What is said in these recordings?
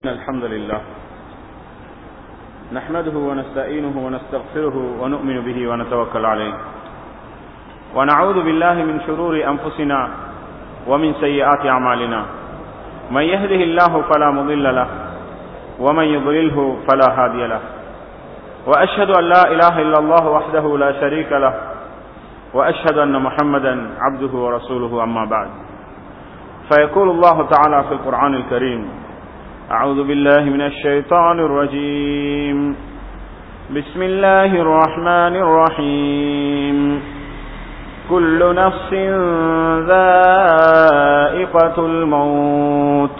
الحمد لله نحمده ونستعينه ونستغفره ونؤمن به ونتوكل عليه ونعوذ بالله من شرور أنفسنا ومن سيئات أعمالنا من يهده الله فلا مضل له ومن يضلله فلا هادي له وأشهد أن لا إله إلا الله وحده لا شريك له وأشهد أن محمدا عبده ورسوله أما بعد فيقول الله تعالى في القرآن الكريم أعوذ بالله من الشيطان الرجيم بسم الله الرحمن الرحيم كل نفس ذائقة الموت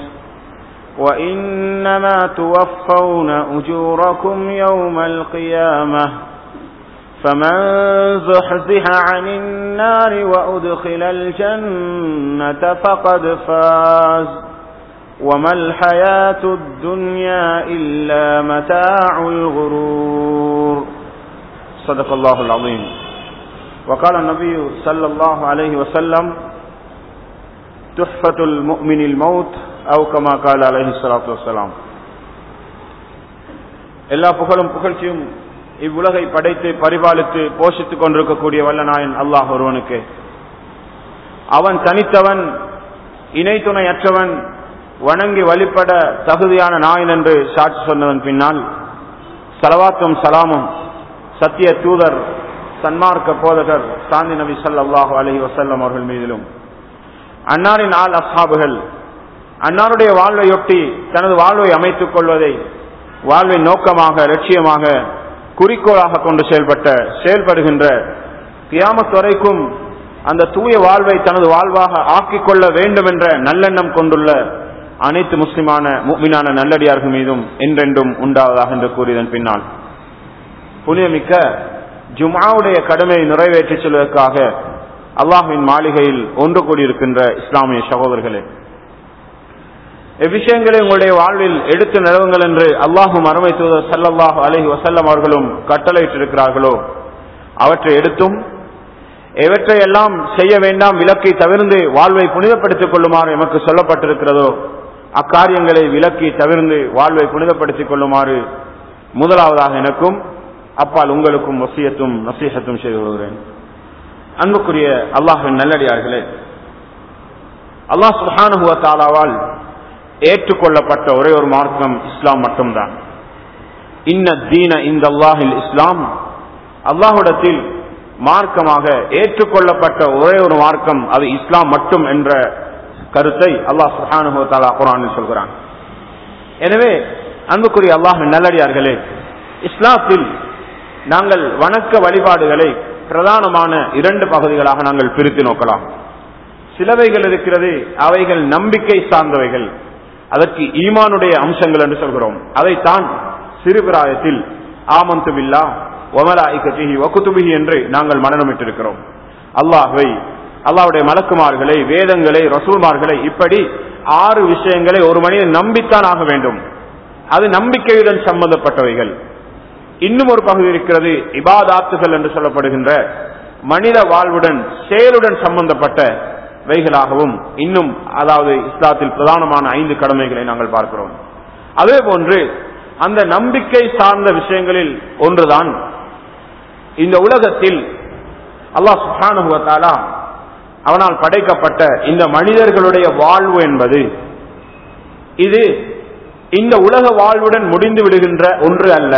وإنما توفون أجوركم يوم القيامة فمن زحزح عن النار وأدخل الجنة فقد فاز وما الحياة الدنيا إلا متاع الغرور صدق الله العظيم وقال النبي صلى الله عليه وسلم تحفة المؤمن الموت أو كما قال عليه الصلاة والسلام எல்லா புகழும் புகழ்ச்சியும் இவ்வுலகை படைத்து பரிபாலித்து போஷித்துக் கொண்டிருக்கக்கூடிய வல்லநாயன் அல்லாஹ் ஒருவனுக்கு அவன் தனித்தவன் இணை துணையற்றவன் வணங்கி வழிபட தகுதியான நாயன் என்று சாட்சி சொன்னதன் பின்னால் சலவாத்தும் சலாமும் சத்திய தூதர் சன்மார்க்க போதகர் சாந்தி நபி சல்லாஹூ அலஹி வசல்லம் அவர்கள் மீதிலும் அன்னாரின் ஆள் அசாபுகள் அன்னாருடைய வாழ்வையொட்டி தனது வாழ்வை அமைத்துக் கொள்வதை வாழ்வின் நோக்கமாக லட்சியமாக குறிக்கோளாக கொண்டு செயல்பட்ட செயல்படுகின்ற கியாமத் வரைக்கும் அந்த தூய வாழ்வை தனது வாழ்வாக ஆக்கிக் கொள்ள வேண்டும் என்ற நல்லெண்ணம் கொண்டுள்ள அனைத்து முஸ்லிமான முக்மினான நல்லடியார்கள் மீதும் என்றென்றும் உண்டாவதாக என்று கூறியதன் பின்னால் புனிதமிக்க ஜுமாவுடைய கடமையை நிறைவேற்றிச் செல்வதற்காக அல்லாஹின் மாளிகையில் ஒன்று கூடியிருக்கின்ற இஸ்லாமிய சகோதரர்களே எவ்விஷயங்களை உங்களுடைய வாழ்வில் எடுத்து நிலவுங்கள் என்று அல்லாஹும் அருமை தூதர் சல்லல்லாஹு அலஹி வசல்லம் அவர்களும் கட்டளையிட்டிருக்கிறார்களோ அவற்றை எடுத்தும் எவற்றை எல்லாம் செய்ய வேண்டாம் விலக்கை தவிர்ந்து வாழ்வை புனிதப்படுத்திக் கொள்ளுமாறு எமக்கு சொல்லப்பட்டிருக்கிறதோ அக்காரியங்களை விலக்கி தவிர்ந்து வாழ்வை புனிதப்படுத்திக் கொள்ளுமாறு முதலாவதாக எனக்கும் அப்பால் உங்களுக்கும் வசியத்தும் நசீகத்தும் செய்து கொள்கிறேன் அன்புக்குரிய அல்லாஹின் நல்லடியார்களே அல்லாஹ் சுஹானுகுவ தாலாவால் ஏற்றுக்கொள்ளப்பட்ட ஒரே ஒரு மார்க்கம் இஸ்லாம் மட்டும்தான் இன்ன தீன இந்த அல்லாஹில் இஸ்லாம் அல்லாஹுடத்தில் மார்க்கமாக ஏற்றுக்கொள்ளப்பட்ட ஒரே ஒரு மார்க்கம் அது இஸ்லாம் மட்டும் என்ற கருத்தை அல்லாஹ் சுஹானு தாலா குரானில் சொல்கிறான் எனவே அன்புக்குரிய அல்லாஹ் நல்லடியார்களே இஸ்லாத்தில் நாங்கள் வணக்க வழிபாடுகளை பிரதானமான இரண்டு பகுதிகளாக நாங்கள் பிரித்து நோக்கலாம் சிலவைகள் இருக்கிறது அவைகள் நம்பிக்கை சார்ந்தவைகள் அதற்கு ஈமானுடைய அம்சங்கள் என்று சொல்கிறோம் அதைத்தான் சிறுபிராயத்தில் ஆமந்து பில்லா ஒமலாய்கத்திஹி வக்குத்துபிஹி என்று நாங்கள் மனநமிட்டிருக்கிறோம் அல்லாஹை அல்லாவுடைய மலக்குமார்களை வேதங்களை ரசூல்மார்களை இப்படி ஆறு விஷயங்களை ஒரு மனிதன் நம்பித்தான் ஆக வேண்டும் அது நம்பிக்கையுடன் சம்பந்தப்பட்டவைகள் இன்னும் ஒரு பகுதி இருக்கிறது இபாதாத்துகள் என்று சொல்லப்படுகின்ற மனித வாழ்வுடன் செயலுடன் சம்பந்தப்பட்ட வைகளாகவும் இன்னும் அதாவது இஸ்லாத்தில் பிரதானமான ஐந்து கடமைகளை நாங்கள் பார்க்கிறோம் அதே போன்று அந்த நம்பிக்கை சார்ந்த விஷயங்களில் ஒன்றுதான் இந்த உலகத்தில் அல்லாஹ் சுஹானுவத்தாலா அவனால் படைக்கப்பட்ட இந்த மனிதர்களுடைய வாழ்வு என்பது இது இந்த உலக வாழ்வுடன் முடிந்து விடுகின்ற ஒன்று அல்ல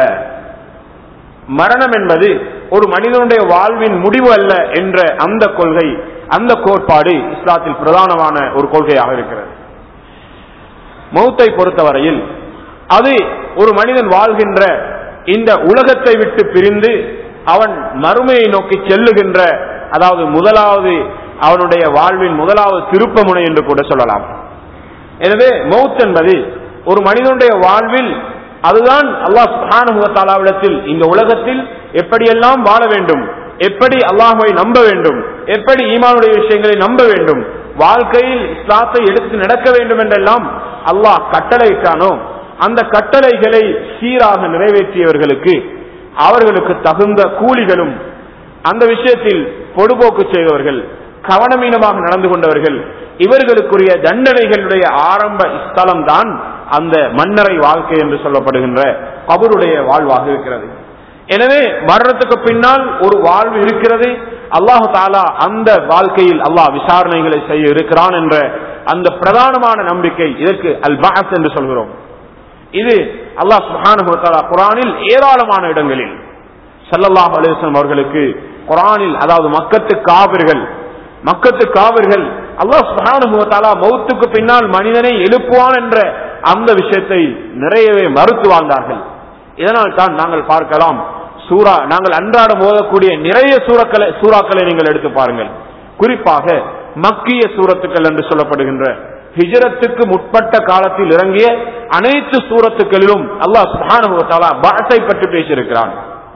மரணம் என்பது ஒரு மனிதனுடைய வாழ்வின் முடிவு அல்ல என்ற அந்த கொள்கை அந்த கோட்பாடு இஸ்லாத்தில் பிரதானமான ஒரு கொள்கையாக இருக்கிறது மௌத்தை பொறுத்தவரையில் அது ஒரு மனிதன் வாழ்கின்ற இந்த உலகத்தை விட்டு பிரிந்து அவன் மறுமையை நோக்கி செல்லுகின்ற அதாவது முதலாவது அவனுடைய வாழ்வின் முதலாவது திருப்ப முனை என்று கூட சொல்லலாம் எனவே மௌத் என்பது ஒரு மனிதனுடைய வாழ்வில் அதுதான் அல்லாஹ் சுஹானுவத்தாலாவிடத்தில் இந்த உலகத்தில் எப்படியெல்லாம் வாழ வேண்டும் எப்படி அல்லாஹுவை நம்ப வேண்டும் எப்படி ஈமானுடைய விஷயங்களை நம்ப வேண்டும் வாழ்க்கையில் இஸ்லாத்தை எடுத்து நடக்க வேண்டும் என்றெல்லாம் அல்லாஹ் கட்டளையிட்டானோ அந்த கட்டளைகளை சீராக நிறைவேற்றியவர்களுக்கு அவர்களுக்கு தகுந்த கூலிகளும் அந்த விஷயத்தில் பொடுபோக்கு செய்தவர்கள் கவனமீனமாக நடந்து கொண்டவர்கள் இவர்களுக்குரிய தண்டனைகளுடைய ஆரம்ப ஸ்தலம் தான் அந்த மன்னரை வாழ்க்கை என்று சொல்லப்படுகின்ற கபருடைய வாழ்வாக இருக்கிறது எனவே மரணத்துக்கு பின்னால் ஒரு வாழ்வு இருக்கிறது அல்லாஹு தாலா அந்த வாழ்க்கையில் அல்லாஹ் விசாரணைகளை செய்ய இருக்கிறான் என்ற அந்த பிரதானமான நம்பிக்கை இதற்கு அல் பாஸ் என்று சொல்கிறோம் இது அல்லாஹ் சுஹானு தாலா குரானில் ஏராளமான இடங்களில் சல்லல்லாஹ் அலிஸ்லாம் அவர்களுக்கு குரானில் அதாவது மக்கத்து காவிர்கள் மக்கத்து காவிர்கள் அல்லாஹ் சுஹானு தாலா மௌத்துக்கு பின்னால் மனிதனை எழுப்புவான் என்ற அந்த விஷயத்தை நிறையவே மறுத்து வாழ்ந்தார்கள் இதனால் தான் நாங்கள் பார்க்கலாம் சூரா நாங்கள் அன்றாடம் ஓதக்கூடிய நிறைய சூறாக்களை சூறாக்களை நீங்கள் எடுத்து பாருங்கள் குறிப்பாக மக்கிய சூரத்துக்கள் என்று சொல்லப்படுகின்ற ஹிஜரத்துக்கு முற்பட்ட காலத்தில் இறங்கிய அனைத்து சூரத்துக்களிலும் அல்லாஹ் சுஹானுவத்தாலா பாசை பற்றி பேசியிருக்கிறான்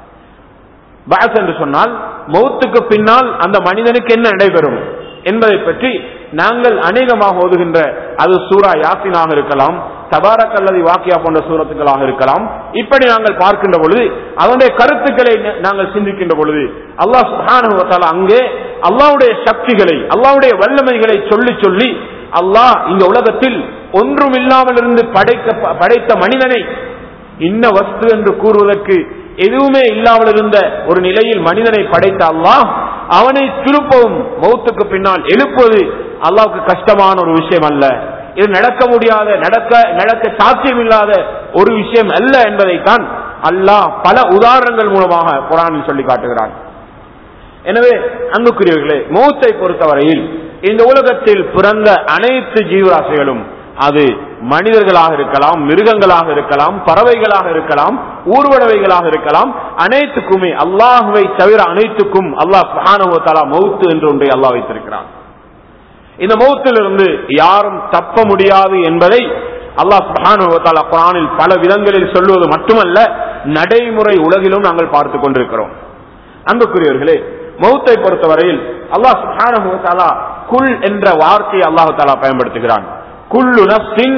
பாஸ் என்று சொன்னால் மௌத்துக்கு பின்னால் அந்த மனிதனுக்கு என்ன நடைபெறும் என்பதை பற்றி நாங்கள் அநேகமாக ஓதுகின்ற அது சூரா யாசினாக இருக்கலாம் தபாரக் அல்லது வாக்கியா போன்ற சூரத்துக்களாக இருக்கலாம் இப்படி நாங்கள் பார்க்கின்ற பொழுது அதனுடைய கருத்துக்களை நாங்கள் சிந்திக்கின்ற பொழுது அல்லாஹ் சுஹானுவத்தால அங்கே அல்லாவுடைய சக்திகளை அல்லாவுடைய வல்லமைகளை சொல்லி சொல்லி அல்லாஹ் இந்த உலகத்தில் ஒன்றும் இல்லாமல் இருந்து படைக்க படைத்த மனிதனை இன்ன வஸ்து என்று கூறுவதற்கு எதுவுமே இல்லாமல் இருந்த ஒரு நிலையில் மனிதனை படைத்த அல்லாஹ் அவனை திருப்பவும் மௌத்துக்கு பின்னால் எழுப்புவது அல்லாவுக்கு கஷ்டமான ஒரு விஷயம் அல்ல இது நடக்க முடியாத நடக்க நடக்க சாத்தியம் இல்லாத ஒரு விஷயம் அல்ல என்பதைத்தான் அல்லாஹ் பல உதாரணங்கள் மூலமாக குரானில் சொல்லி காட்டுகிறான் எனவே அன்புக்குரியவர்களே மௌத்தை பொறுத்தவரையில் இந்த உலகத்தில் பிறந்த அனைத்து ஜீவராசிகளும் அது மனிதர்களாக இருக்கலாம் மிருகங்களாக இருக்கலாம் பறவைகளாக இருக்கலாம் ஊர்வனவைகளாக இருக்கலாம் அனைத்துக்குமே அல்லாஹுவை தவிர அனைத்துக்கும் அல்லாஹ் சுஹானுவத்தாலா மௌத்து என்று ஒன்றை அல்லாஹ் வைத்திருக்கிறான் இந்த மௌத்திலிருந்து யாரும் தப்ப முடியாது என்பதை அல்லாஹ் சுஹானுவத்தாலா குரானில் பல விதங்களில் சொல்லுவது மட்டுமல்ல நடைமுறை உலகிலும் நாங்கள் பார்த்து கொண்டிருக்கிறோம் அன்புக்குரியவர்களே மௌத்தை பொறுத்தவரையில் அல்லாஹ் சுஹானுவத்தாலா குல் என்ற வார்த்தையை அல்லாஹு தாலா பயன்படுத்துகிறான் குல்லு நப்சின்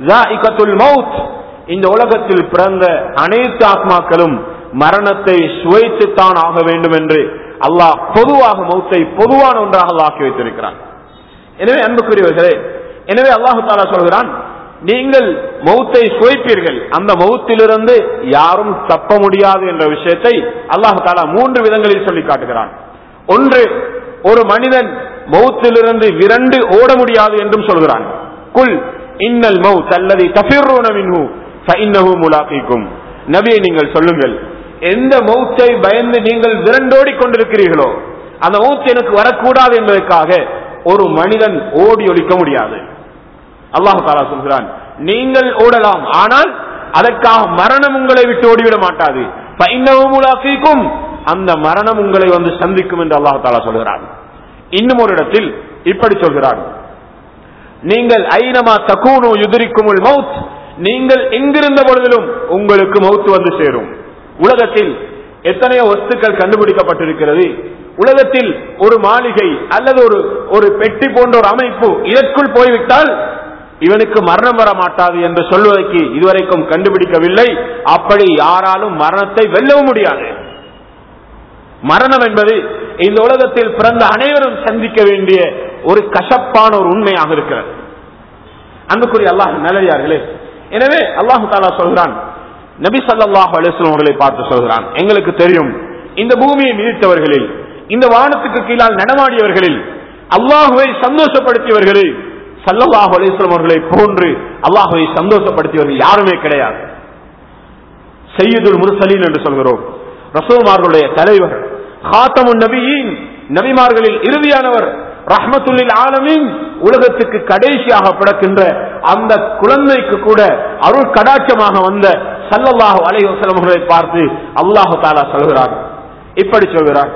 மவுத் இந்த உலகத்தில் பிறந்த அனைத்து ஆத்மாக்களும் மரணத்தை சுவைத்துத்தான் ஆக வேண்டும் என்று அல்லாஹ் பொதுவாக மௌத்தை பொதுவான ஒன்றாக ஆக்கி வைத்திருக்கிறான் எனவே அன்புக்குரியவர்களே எனவே அல்லாஹு தாலா சொல்கிறான் நீங்கள் மௌத்தை சுவைப்பீர்கள் அந்த மௌத்திலிருந்து யாரும் தப்ப முடியாது என்ற விஷயத்தை அல்லாஹு தாலா மூன்று விதங்களில் சொல்லி காட்டுகிறான் ஒன்று ஒரு மனிதன் மௌத்திலிருந்து விரண்டு ஓட முடியாது என்றும் சொல்கிறான் குல் இன்னல் மவுத் அல்லது தபிர்ரூன மின்ஹு ஃபஇன்னஹு முலாகிக்கும் நபியை நீங்கள் சொல்லுங்கள் எந்த மௌத்தை பயந்து நீங்கள் விரண்டோடி கொண்டிருக்கிறீர்களோ அந்த மௌத் எனக்கு வரக்கூடாது என்பதற்காக ஒரு மனிதன் ஓடி ஒழிக்க முடியாது அல்லாஹு தாலா சொல்கிறான் நீங்கள் ஓடலாம் ஆனால் அதற்காக மரணம் உங்களை விட்டு ஓடிவிட மாட்டாது ஃபஇன்னஹு முலாகிக்கும் அந்த மரணம் உங்களை வந்து சந்திக்கும் என்று அல்லாஹு தாலா சொல்கிறான் இன்னும் ஒரு இடத்தில் இப்படி சொல்கிறான் நீங்கள் ஐனமா தக்கூனு யுதிரிக்கும் மவுத் நீங்கள் எங்கிருந்த பொழுதிலும் உங்களுக்கு மவுத்து வந்து சேரும் உலகத்தில் எத்தனையோ வஸ்துக்கள் கண்டுபிடிக்கப்பட்டிருக்கிறது உலகத்தில் ஒரு மாளிகை அல்லது ஒரு ஒரு பெட்டி போன்ற ஒரு அமைப்பு இதற்குள் போய்விட்டால் இவனுக்கு மரணம் வர மாட்டாது என்று சொல்வதற்கு இதுவரைக்கும் கண்டுபிடிக்கவில்லை அப்படி யாராலும் மரணத்தை வெல்லவும் முடியாது மரணம் என்பது இந்த உலகத்தில் பிறந்த அனைவரும் சந்திக்க வேண்டிய ஒரு கசப்பான ஒரு உண்மையாக இருக்கிறது அன்புக்குரிய அல்லாஹ் நல்லதார்களே எனவே அல்லாஹு தாலா சொல்கிறான் நபி சல்லாஹ் அலிஸ்லாம் அவர்களை பார்த்து சொல்கிறான் எங்களுக்கு தெரியும் இந்த பூமியை மிதித்தவர்களில் இந்த வானத்துக்கு கீழால் நடமாடியவர்களில் அல்லாஹுவை சந்தோஷப்படுத்தியவர்களில் சல்லல்லாஹு அலிஸ்லாம் அவர்களை போன்று அல்லாஹுவை சந்தோஷப்படுத்தியவர்கள் யாருமே கிடையாது செய்யுதுல் முர்சலீன் என்று சொல்கிறோம் ரசோமார்களுடைய தலைவர் ஹாத்தமுன் நபியின் நபிமார்களில் இறுதியானவர் ரஹ்மத்துல்லில் ஆலமின் உலகத்துக்கு கடைசியாக பிறக்கின்ற அந்த குழந்தைக்கு கூட அருள் கடாட்சமாக வந்த சல்லல்லாஹு அலை வசலமர்களை பார்த்து அல்லாஹு தாலா சொல்கிறார் இப்படி சொல்கிறார்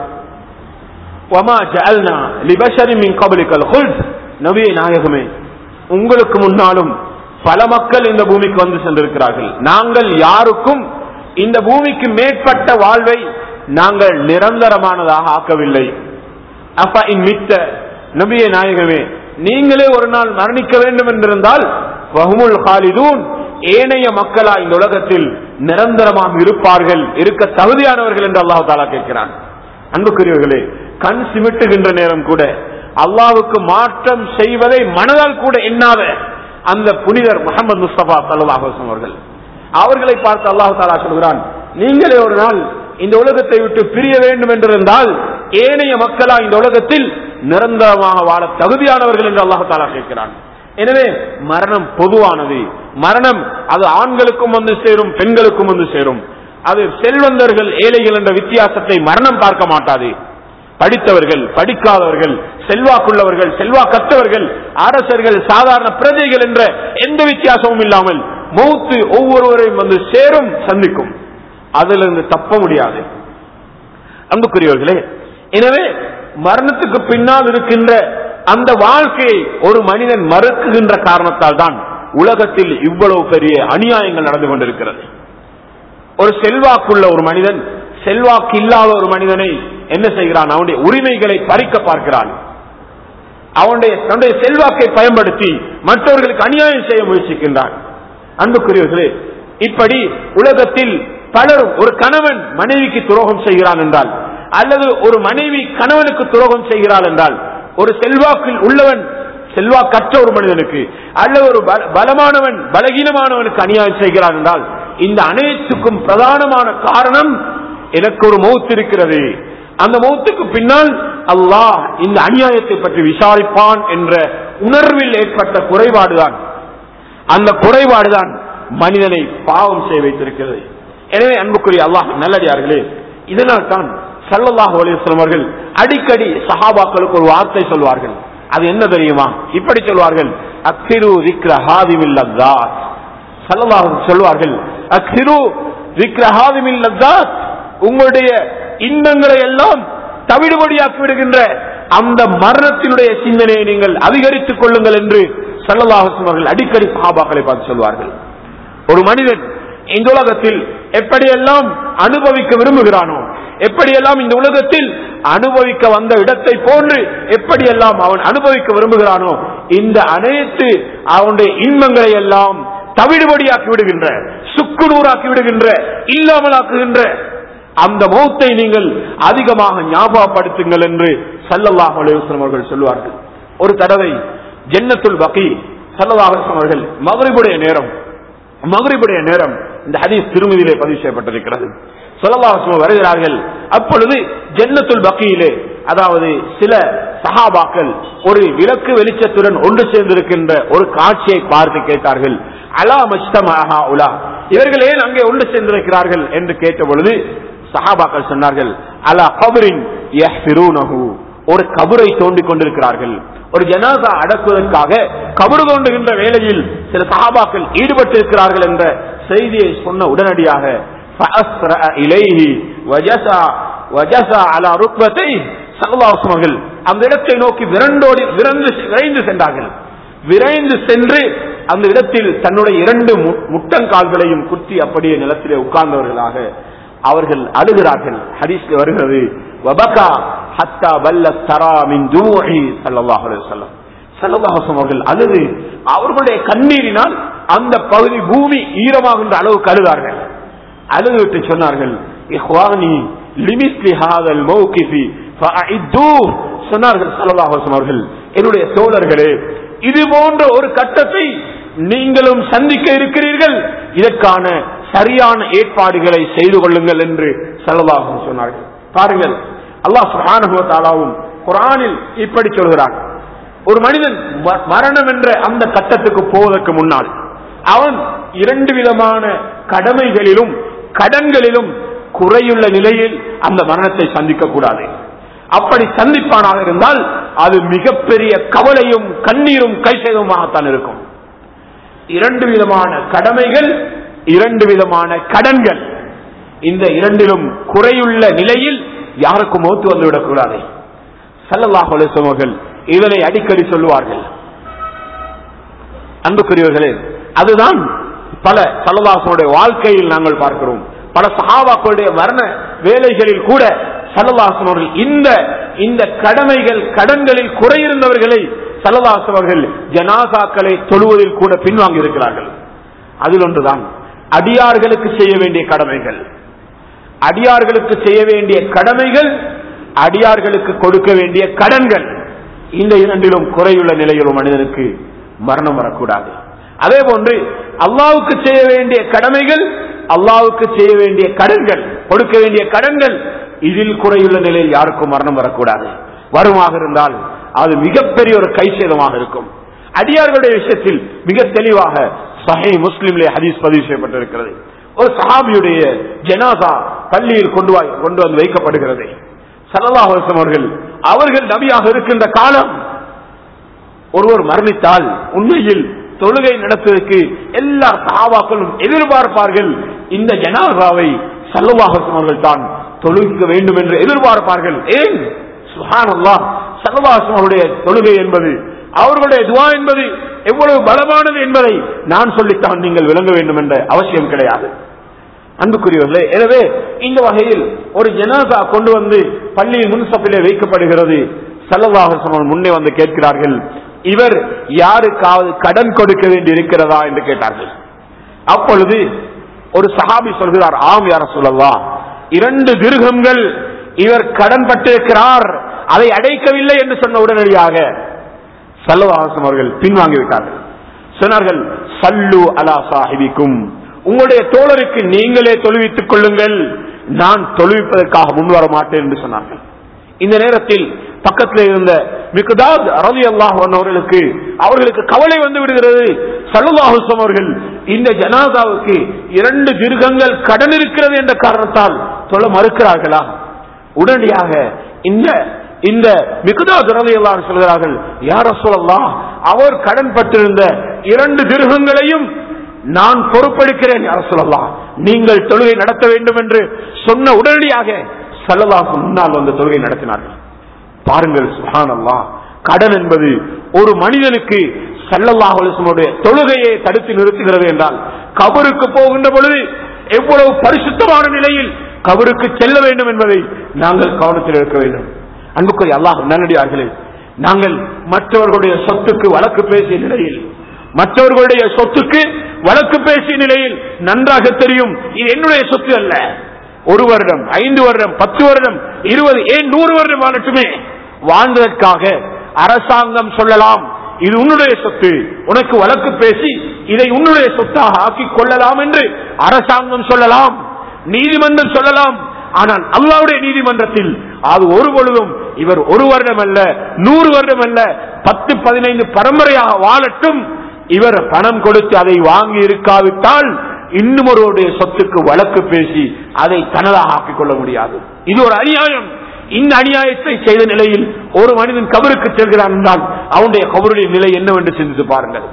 நபியை நாயகமே உங்களுக்கு முன்னாலும் பல மக்கள் இந்த பூமிக்கு வந்து சென்றிருக்கிறார்கள் நாங்கள் யாருக்கும் இந்த பூமிக்கு மேற்பட்ட வாழ்வை நாங்கள் நிரந்தரமானதாக ஆக்கவில்லை அப்ப இம்மித்த நபிய நாயகமே நீங்களே ஒரு நாள் மரணிக்க வேண்டும் என்றிருந்தால் வஹுமுல் ஹாலிதூன் ஏனைய மக்களா இந்த உலகத்தில் நிரந்தரமாக இருப்பார்கள் இருக்க தகுதியானவர்கள் என்று அல்லாஹு தாலா கேட்கிறான் அன்புக்குரியவர்களே கண் சிமிட்டுகின்ற நேரம் கூட அல்லாவுக்கு மாற்றம் செய்வதை மனதால் கூட எண்ணாத அந்த புனிதர் முகமது முஸ்தபா சல்லாஹ் அவர்கள் அவர்களை பார்த்து அல்லாஹு தாலா சொல்கிறான் நீங்களே ஒரு நாள் இந்த உலகத்தை விட்டு பிரிய வேண்டும் என்றிருந்தால் ஏனைய மக்களா இந்த உலகத்தில் நிரந்தரமாக வாழ தகுதியானவர்கள் என்று அல்லாஹு தாலா கேட்கிறான் எனவே மரணம் பொதுவானது மரணம் அது ஆண்களுக்கும் வந்து சேரும் பெண்களுக்கும் வந்து சேரும் அது செல்வந்தர்கள் ஏழைகள் என்ற வித்தியாசத்தை மரணம் பார்க்க மாட்டாது படித்தவர்கள் படிக்காதவர்கள் செல்வாக்குள்ளவர்கள் செல்வாக்கற்றவர்கள் அரசர்கள் சாதாரண பிரஜைகள் என்ற எந்த வித்தியாசமும் இல்லாமல் மௌத்து ஒவ்வொருவரையும் வந்து சேரும் சந்திக்கும் அதிலிருந்து தப்ப முடியாது அன்புக்குரியவர்களே எனவே மரணத்துக்கு பின்னால் இருக்கின்ற அந்த வாழ்க்கையை ஒரு மனிதன் மறுக்குகின்ற காரணத்தால் தான் உலகத்தில் இவ்வளவு பெரிய அநியாயங்கள் நடந்து கொண்டிருக்கிறது ஒரு செல்வாக்குள்ள ஒரு மனிதன் செல்வாக்கு இல்லாத ஒரு மனிதனை என்ன செய்கிறான் அவனுடைய உரிமைகளை பறிக்க பார்க்கிறான் அவனுடைய தன்னுடைய செல்வாக்கை பயன்படுத்தி மற்றவர்களுக்கு அநியாயம் செய்ய முயற்சிக்கின்றான் அன்புக்குரியவர்களே இப்படி உலகத்தில் பலரும் ஒரு கணவன் மனைவிக்கு துரோகம் செய்கிறான் என்றால் அல்லது ஒரு மனைவி கணவனுக்கு துரோகம் செய்கிறாள் என்றால் ஒரு செல்வாக்கில் உள்ளவன் செல்வாக்கற்ற ஒரு மனிதனுக்கு அல்லது ஒரு பலமானவன் பலகீனமானவனுக்கு அநியாயம் செய்கிறான் என்றால் இந்த அனைத்துக்கும் பிரதானமான காரணம் எனக்கு ஒரு மௌத்து இருக்கிறது அந்த மௌத்துக்கு பின்னால் அல்லாஹ் இந்த அநியாயத்தை பற்றி விசாரிப்பான் என்ற உணர்வில் ஏற்பட்ட குறைபாடுதான் அந்த குறைபாடுதான் மனிதனை பாவம் செய்ய வைத்திருக்கிறது எனவே அன்புக்குரிய அல்லாஹ் நல்லடியார்களே இதனால் தான் சல்லல்லாஹு அலிஸ்லாம் அவர்கள் அடிக்கடி சஹாபாக்களுக்கு ஒரு வார்த்தை சொல்வார்கள் அது என்ன தெரியுமா இப்படி சொல்வார்கள் அக்திரு விக்ர ஹாதிமில்லதாத் சல்லல்லாஹு சொல்வார்கள் அக்திரு விக்ர ஹாதிமில்லதாத் உங்களுடைய இன்பங்களை எல்லாம் தவிடுபடியாக்கி விடுகின்ற அந்த மரணத்தினுடைய சிந்தனையை நீங்கள் அதிகரித்துக் கொள்ளுங்கள் என்று சல்லல்லாஹு அவர்கள் அடிக்கடி சஹாபாக்களை பார்த்து சொல்வார்கள் ஒரு மனிதன் இந்த உலகத்தில் எப்படியெல்லாம் அனுபவிக்க விரும்புகிறானோ எப்படியெல்லாம் இந்த உலகத்தில் அனுபவிக்க வந்த இடத்தை போன்று எப்படியெல்லாம் அவன் அனுபவிக்க விரும்புகிறானோ இந்த அனைத்து அவனுடைய இன்பங்களை எல்லாம் தவிடுபடியாக்கி விடுகின்ற சுக்குநூறாக்கி விடுகின்ற இல்லாமலாக்குகின்ற அந்த மௌத்தை நீங்கள் அதிகமாக ஞாபகப்படுத்துங்கள் என்று சல்லல்லாஹ் அலுவலம் அவர்கள் சொல்லுவார்கள் ஒரு தடவை ஜென்னத்துல் பகி சல்லல்லாஹ் அவர்கள் மகரிபுடைய நேரம் மகரிபுடைய நேரம் இந்த ஹதீஸ் திருமதியிலே பதிவு செய்யப்பட்டிருக்கிறது சொல்லலாசம் வருகிறார்கள் அப்பொழுது ஜென்னத்துல் பக்கியிலே அதாவது சில சஹாபாக்கள் ஒரு விளக்கு வெளிச்சத்துடன் ஒன்று சேர்ந்திருக்கின்ற ஒரு காட்சியை பார்த்து கேட்டார்கள் அலா மஸ்தமஹா உலா இவர்கள் ஏன் அங்கே ஒன்று சேர்ந்திருக்கிறார்கள் என்று கேட்ட பொழுது சஹாபாக்கள் சொன்னார்கள் அலா கபரின் ஒரு கபரை தோண்டிக் கொண்டிருக்கிறார்கள் ஒரு ஜனாதா அடக்குவதற்காக கபரு தோண்டுகின்ற வேளையில் சில சஹாபாக்கள் ஈடுபட்டிருக்கிறார்கள் என்ற செய்தியை சொன்ன உடனடியாக அந்த இடத்தை நோக்கி விரண்டோடி விரைந்து விரைந்து சென்றார்கள் விரைந்து சென்று அந்த இடத்தில் தன்னுடைய இரண்டு முட்டங்கால்களையும் குத்தி அப்படியே நிலத்திலே உட்கார்ந்தவர்களாக அவர்கள் அழுகிறார்கள் ஹரிஸ்ல வருகிறது வபகா ஹத்தா வல்ல தரா மின் ஜூஹி ஸல்லல்லாஹு அலைஹி வஸல்லம் ஸல்லல்லாஹு அலைஹி அவர்கள் அழுது அவர்களுடைய கண்ணீரினால் அந்த பகுதி பூமி ஈரமாகின்ற அளவுக்கு அழுதார்கள் அழுதுவிட்டு சொன்னார்கள் இஹ்வானி லிமிஸ்லி ஹாதல் மௌகிஃபி ஃபஅஇது சொன்னார்கள் ஸல்லல்லாஹு அலைஹி அவர்கள் என்னுடைய தோழர்களே இது போன்ற ஒரு கட்டத்தை நீங்களும் சந்திக்க இருக்கிறீர்கள் இதற்கான சரியான ஏற்பாடுகளை செய்து கொள்ளுங்கள் என்று சல்லல்லாஹு சொன்னார்கள் பாருங்கள் அல்லாஹ் சுப்ஹானஹு வ தஆலாவும் குர்ஆனில் இப்படி சொல்கிறான் ஒரு மனிதன் ம- மரணம் என்ற அந்த கட்டத்துக்கு போவதற்கு முன்னால் அவன் இரண்டு விதமான கடமைகளிலும் கடன்களிலும் குறையுள்ள நிலையில் அந்த மரணத்தை சந்திக்க கூடாது அப்படி சந்திப்பானாக இருந்தால் அது மிகப்பெரிய கவலையும் கண்ணீரும் கைசேதமாகத்தான் இருக்கும் இரண்டு விதமான கடமைகள் இரண்டு விதமான கடன்கள் இந்த இரண்டிலும் குறையுள்ள நிலையில் யாருக்கும் மௌத்து வந்துவிடக் கூடாது சல்லல்லாஹு அலைஹி வஸல்லம் அவர்கள் இதனை அடிக்கடி சொல்லுவார்கள் அன்புக்குரியவர்களே அதுதான் பல சல்லல்லாஹுடைய வாழ்க்கையில் நாங்கள் பார்க்கிறோம் பல சஹாபாக்களுடைய மரண வேலைகளில் கூட சல்லல்லாஹு அவர்கள் இந்த இந்த கடமைகள் கடன்களில் குறையிருந்தவர்களை சல்லல்லாஹு அவர்கள் ஜனாசாக்களை தொழுவதில் கூட பின்வாங்கி இருக்கிறார்கள் அதில் ஒன்றுதான் அடியார்களுக்கு செய்ய வேண்டிய கடமைகள் அடியார்களுக்கு செய்ய வேண்டிய கடமைகள் அடியார்களுக்கு கொடுக்க வேண்டிய கடன்கள் இந்த இரண்டிலும் குறையுள்ள நிலையில் ஒரு மனிதனுக்கு மரணம் வரக்கூடாது அதே போன்று அல்லாவுக்கு செய்ய வேண்டிய கடமைகள் அல்லாவுக்கு செய்ய வேண்டிய கடன்கள் கொடுக்க வேண்டிய கடன்கள் இதில் குறையுள்ள நிலையில் யாருக்கும் மரணம் வரக்கூடாது வருமாக இருந்தால் அது மிகப்பெரிய ஒரு கை சேதமாக இருக்கும் அடியார்களுடைய விஷயத்தில் மிக தெளிவாக சஹை முஸ்லிம்லே ஹதீஸ் பதிவு செய்யப்பட்டிருக்கிறது ஒரு சஹாபியுடைய ஜனாசா பள்ளியில் கொண்டு வா- கொண்டு வந்து வைக்கப்படுகிறது சல்லல்லாஹு அலைஹி வஸல்லம் அவர்கள் அவர்கள் நபியாக இருக்கின்ற காலம் ஒருவர் மரணித்தால் உண்மையில் தொழுகை நடத்துவதற்கு எல்லா சஹாபாக்களும் எதிர்பார்ப்பார்கள் இந்த ஜனாசாவை சல்லவாஹம் அவர்கள் தான் தொழுகிக்க வேண்டும் என்று எதிர்பார்ப்பார்கள் ஏன் சுஹானல்லாஹ் சல்லவாஹம் அவருடைய தொழுகை என்பது அவர்களுடைய துவா என்பது எவ்வளவு பலமானது என்பதை நான் சொல்லித்தான் நீங்கள் விளங்க வேண்டும் என்ற அவசியம் கிடையாது அன்புக்குரியவர்களே எனவே இந்த வகையில் ஒரு ஜனாசா கொண்டு வந்து பள்ளியின் முன்சப்பிலே வைக்கப்படுகிறது சல்லல்லாஹு முன்னே வந்து கேட்கிறார்கள் இவர் யாருக்காவது கடன் கொடுக்க வேண்டி இருக்கிறதா என்று கேட்டார்கள் அப்பொழுது ஒரு சஹாபி சொல்கிறார் ஆம் யார சொல்லலாம் இரண்டு திருகங்கள் இவர் கடன் பட்டிருக்கிறார் அதை அடைக்கவில்லை என்று சொன்ன உடனடியாக சல்லவாசம் அவர்கள் பின்வாங்கி விட்டார்கள் சொன்னார்கள் சல்லு அலா சாஹிபிக்கும் உங்களுடைய தோழருக்கு நீங்களே தொழுவித்துக் கொள்ளுங்கள் நான் தொழுவிப்பதற்காக முன்வர மாட்டேன் என்று சொன்னார்கள் இந்த நேரத்தில் பக்கத்தில் இருந்த மிகுதாத் ரவி அல்லாஹ் அவர்களுக்கு அவர்களுக்கு கவலை வந்து விடுகிறது சல்லுல்லாஹுசம் அவர்கள் இந்த ஜனாதாவுக்கு இரண்டு திருகங்கள் கடன் இருக்கிறது என்ற காரணத்தால் தொழ மறுக்கிறார்களா உடனடியாக இந்த இந்த மிகுதா துறவையெல்லாம் சொல்கிறார்கள் யார சொல்லலாம் அவர் கடன் பட்டிருந்த இரண்டு திருகங்களையும் நான் பொறுப்பெடுக்கிறேன் யார சொல்லலாம் நீங்கள் தொழுகை நடத்த வேண்டும் என்று சொன்ன உடனடியாக சல்லல்லாஹு முன்னால் வந்து தொழுகை நடத்தினார்கள் பாருங்கள் சுஹானல்லா கடன் என்பது ஒரு மனிதனுக்கு சல்லல்லாஹு அலிஸ்மனுடைய தொழுகையை தடுத்து நிறுத்துகிறது என்றால் கபருக்கு போகின்ற பொழுது எவ்வளவு பரிசுத்தமான நிலையில் கபருக்கு செல்ல வேண்டும் என்பதை நாங்கள் கவனத்தில் இருக்க வேண்டும் அன்புக்குரிய அல்லாஹ் நல்லடியார்களே நாங்கள் மற்றவர்களுடைய சொத்துக்கு வழக்கு பேசிய நிலையில் மற்றவர்களுடைய சொத்துக்கு வழக்கு பேசிய நிலையில் நன்றாக தெரியும் இது என்னுடைய சொத்து அல்ல ஒரு வருடம் ஐந்து வருடம் பத்து வருடம் இருபது ஏன் நூறு வருடம் வாழட்டுமே வாழ்ந்ததற்காக அரசாங்கம் சொல்லலாம் இது உன்னுடைய சொத்து உனக்கு வழக்கு பேசி இதை உன்னுடைய சொத்தாக ஆக்கிக் கொள்ளலாம் என்று அரசாங்கம் சொல்லலாம் நீதிமன்றம் சொல்லலாம் ஆனால் அல்லாவுடைய நீதிமன்றத்தில் அது ஒரு பொழுதும் இவர் ஒரு வருடம் அல்ல நூறு வருடம் அல்ல பத்து பதினைந்து பரம்பரையாக வாழட்டும் இவர் பணம் கொடுத்து அதை வாங்கி இருக்காவிட்டால் இன்னும் ஒருவருடைய சொத்துக்கு வழக்கு பேசி அதை தனதாக ஆக்கிக் கொள்ள முடியாது இது ஒரு அநியாயம் இந்த அநியாயத்தை செய்த நிலையில் ஒரு மனிதன் கபருக்கு செல்கிறான் என்றால் அவனுடைய கபருடைய நிலை என்னவென்று சிந்தித்து பாருங்கள்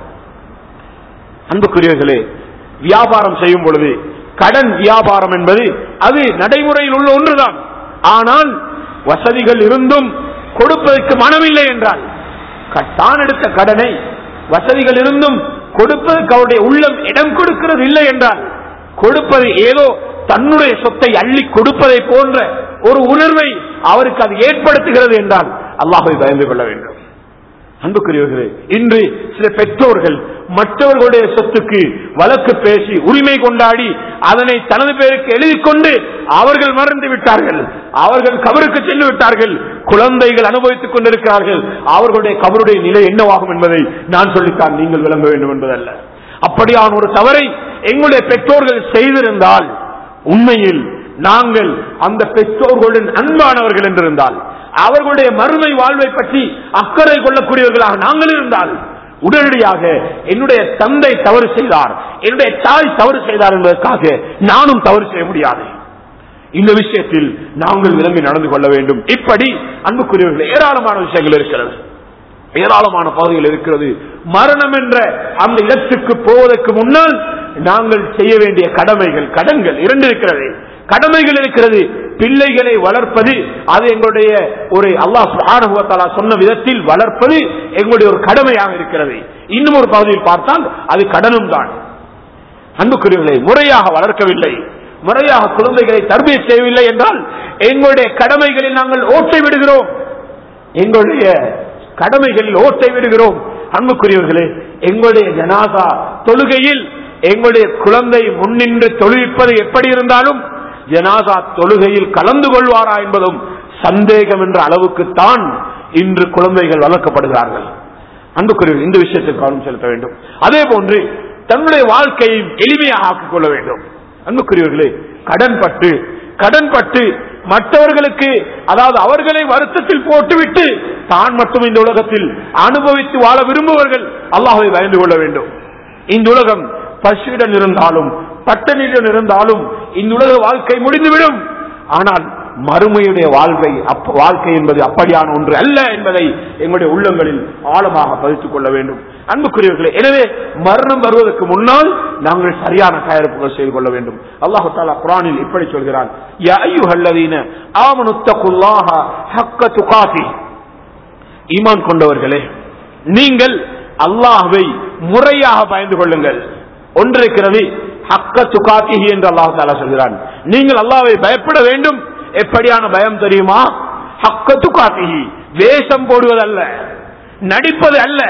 அன்புக்குரியவர்களே வியாபாரம் செய்யும் பொழுது கடன் வியாபாரம் என்பது அது நடைமுறையில் உள்ள ஒன்றுதான் ஆனால் வசதிகள் இருந்தும் கொடுப்பதற்கு மனமில்லை என்றால் க- தான் எடுத்த கடனை வசதிகள் இருந்தும் கொடுப்பதற்கு அவருடைய உள்ளம் இடம் கொடுக்கிறது இல்லை என்றால் கொடுப்பது ஏதோ தன்னுடைய சொத்தை அள்ளி கொடுப்பதை போன்ற ஒரு உணர்வை அவருக்கு அது ஏற்படுத்துகிறது என்றால் அல்லாஹை பயந்து கொள்ள வேண்டும் அன்புக்குரியவர்களே இன்று சில பெற்றோர்கள் மற்றவர்களுடைய சொத்துக்கு வழக்கு பேசி உரிமை கொண்டாடி அதனை தனது பேருக்கு எழுதி கொண்டு அவர்கள் மறந்து விட்டார்கள் அவர்கள் கபருக்கு சென்று விட்டார்கள் குழந்தைகள் அனுபவித்துக் கொண்டிருக்கிறார்கள் அவர்களுடைய கபருடைய நிலை என்னவாகும் என்பதை நான் சொல்லித்தான் நீங்கள் விளங்க வேண்டும் என்பதல்ல அப்படியான ஒரு தவறை எங்களுடைய பெற்றோர்கள் செய்திருந்தால் உண்மையில் நாங்கள் அந்த பெற்றோர்களுடன் அன்பானவர்கள் என்றிருந்தால் அவர்களுடைய மறுமை வாழ்வை பற்றி அக்கறை கொள்ளக்கூடியவர்களாக நாங்கள் இருந்தால் உடனடியாக என்னுடைய தந்தை தவறு செய்தார் என்னுடைய தாய் தவறு செய்தார் என்பதற்காக நானும் தவறு செய்ய முடியாது இந்த விஷயத்தில் நாங்கள் விளங்கி நடந்து கொள்ள வேண்டும் இப்படி அன்புக்குரியவர்கள் ஏராளமான விஷயங்கள் இருக்கிறது ஏராளமான பகுதிகள் இருக்கிறது மரணம் என்ற அந்த இடத்துக்கு போவதற்கு முன்னால் நாங்கள் செய்ய வேண்டிய கடமைகள் கடன்கள் இரண்டு இருக்கிறது கடமைகள் இருக்கிறது பிள்ளைகளை வளர்ப்பது அது எங்களுடைய ஒரு அல்லாஹ் சுப்ஹானஹு வ தஆலா சொன்ன விதத்தில் வளர்ப்பது எங்களுடைய ஒரு கடமையாக இருக்கிறது இன்னும் ஒரு பகுதியில் பார்த்தால் அது கடனும் தான் அன்புக்குரியவர்களை முறையாக வளர்க்கவில்லை முறையாக குழந்தைகளை தர்பிய செய்யவில்லை என்றால் எங்களுடைய கடமைகளில் நாங்கள் ஓட்டை விடுகிறோம் எங்களுடைய கடமைகளில் ஓட்டை விடுகிறோம் அன்புக்குரியவர்களே எங்களுடைய ஜனாசா தொழுகையில் எங்களுடைய குழந்தை முன்னின்று தொழுவிப்பது எப்படி இருந்தாலும் ஜனாசா தொழுகையில் கலந்து கொள்வாரா என்பதும் சந்தேகம் என்ற அளவுக்குத்தான் இன்று குழந்தைகள் வளர்க்கப்படுகிறார்கள் அன்புக்குரிய இந்த விஷயத்தில் கவனம் செலுத்த வேண்டும் அதே போன்று தன்னுடைய வாழ்க்கையை எளிமையாக ஆக்கிக் கொள்ள வேண்டும் அன்புக்குரியவர்களே கடன்பட்டு கடன்பட்டு மற்றவர்களுக்கு அதாவது அவர்களை வருத்தத்தில் போட்டுவிட்டு தான் மட்டும் இந்த உலகத்தில் அனுபவித்து வாழ விரும்புவர்கள் அல்லாஹை பயந்து கொள்ள வேண்டும் இந்த உலகம் பசுடன் இருந்தாலும் பட்டணியுடன் இருந்தாலும் இந்த உலக வாழ்க்கை முடிந்துவிடும் ஆனால் மறுமையுடைய வாழ்க்கை அப்ப- வாழ்க்கை என்பது அப்படியான ஒன்று அல்ல என்பதை எங்களுடைய உள்ளங்களில் ஆழமாக பதித்துக் கொள்ள வேண்டும் அன்புக்குரியவர்களே எனவே மரணம் வருவதற்கு முன்னால் நாங்கள் சரியான தயாரிப்புகள் செய்து கொள்ள வேண்டும் அல்லாஹு தாலா குரானில் இப்படி சொல்கிறான் யா அய்யுஹல்லதீன ஆமனு தக்குல்லாஹ ஹக்க துகாதி ஈமான் கொண்டவர்களே நீங்கள் அல்லாஹ்வை முறையாக பயந்து கொள்ளுங்கள் ஒன்றிருக்கிறது ஹக்க துகாத்திஹி என்று அல்லாஹ் தாலா சொல்கிறான் நீங்கள் அல்லாஹ்வை பயப்பட வேண்டும் எப்படியான பயம் தெரியுமா ஹக்க துகாத்திஹி வேஷம் போடுவதல்ல நடிப்பது அல்ல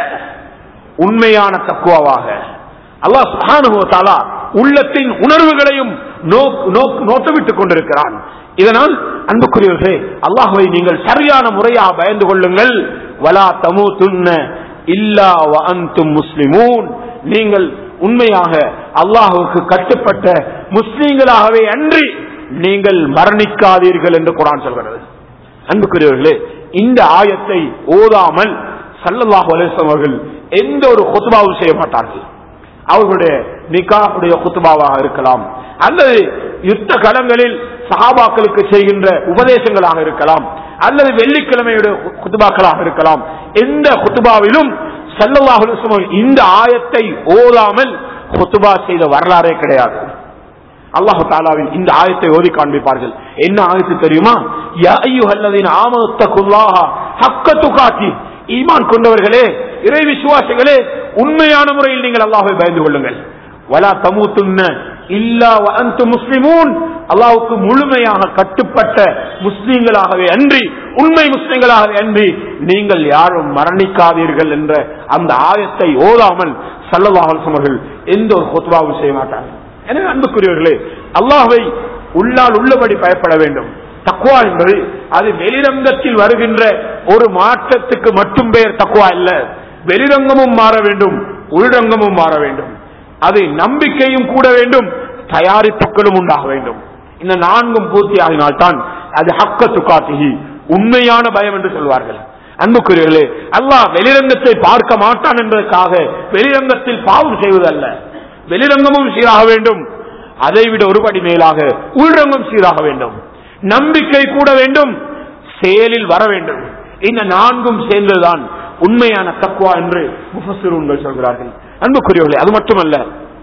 உண்மையான தக்குவாவாக அல்லாஹ் சுப்ஹானஹு வ தஆலா உள்ளத்தின் உணர்வுகளையும் நோக்- நோக்- நோட்டமிட்டுக் கொண்டிருக்கிறான் இதனால் அன்புக்குரியவர்களே அல்லாஹ்வை நீங்கள் சரியான முறையாக பயந்து கொள்ளுங்கள் வலா தமூதுன்ன இல்லா வ அன்தும் முஸ்லிமூன் நீங்கள் உண்மையாக அல்லாஹ்வுக்கு கட்டுப்பட்ட முஸ்லீம்களாகவே அன்றி நீங்கள் மரணிக்காதீர்கள் என்று குரான் சொல்கிறது அன்புக்குரியவர்களே இந்த ஆயத்தை ஓதாமல் சல்லல்லாஹு அலைஹி வஸல்லம் அவர்கள் எந்த ஒரு குத்துபாவும் செய்ய மாட்டார்கள் அவர்களுடைய நிக்காவுடைய குத்துபாவாக இருக்கலாம் அல்லது யுத்த களங்களில் சஹாபாக்களுக்கு செய்கின்ற உபதேசங்களாக இருக்கலாம் அல்லது வெள்ளிக்கிழமையுடைய குத்துபாக்களாக இருக்கலாம் எந்த குத்துபாவிலும் சல்லல்லாஹு அலைஹி வஸல்லம் இந்த ஆயத்தை ஓதாமல் குத்துபா செய்த வரலாறே கிடையாது அல்லாஹு தாலாவின் இந்த ஆயத்தை ஓதி காண்பிப்பார்கள் என்ன ஆயத்து தெரியுமா யா அய்யுஹல்லதீன ஆமனத்தகுல்லாஹ ஹக்க துகாத்தி ஈமான் கொண்டவர்களே இறை விசுவாசிகளே உண்மையான முறையில் நீங்கள் அல்லாஹ்வை பயந்து கொள்ளுங்கள் வலா தமூத்துன்ன இல்லா வ அன்தும் முஸ்லிமூன் அல்லாஹ்வுக்கு முழுமையாக கட்டுப்பட்ட முஸ்லிம்களாகவே அன்றி உண்மை முஸ்லிம்களாகவே அன்றி நீங்கள் யாரும் மரணிக்காதீர்கள் என்ற அந்த ஆயத்தை ஓதாமல் சல்லல்லாஹு அலைஹி வஸல்லம் அவர்கள் எந்த ஒரு குத்பாவும் செய்ய மாட்டார்கள் எனவே அன்புக்குரியவர்களே அல்லாஹ்வை உள்ளால் உள்ளபடி பயப்பட வேண்டும் தக்குவா என்பது அது வெளிரங்கத்தில் வருகின்ற ஒரு மாற்றத்துக்கு மட்டும் பெயர் தக்குவா இல்ல வெளிரங்கமும் மாற வேண்டும் உள்ரங்கமும் மாற வேண்டும் அது நம்பிக்கையும் கூட வேண்டும் தயாரிப்புகளும் உண்டாக வேண்டும் இந்த நான்கும் பூர்த்தியாகினால்தான் அது ஹக்க துக்காத்திகி உண்மையான பயம் என்று சொல்வார்கள் அன்புக்குரியவர்களே அல்லாஹ் வெளிரங்கத்தை பார்க்க மாட்டான் என்பதற்காக வெளிரங்கத்தில் பாவம் செய்வதல்ல வெளிரங்கமும் சீராக வேண்டும் அதைவிட ஒருபடி மேலாக உள்ரங்கம் சீராக வேண்டும் நம்பிக்கை கூட வேண்டும் செயலில் வர வேண்டும் இந்த நான்கும் சேர்ந்ததுதான் உண்மையான தக்குவா என்று முஃபஸிரூன்கள் சொல்கிறார்கள் அன்புக்குரியவர்களே அது மட்டுமல்ல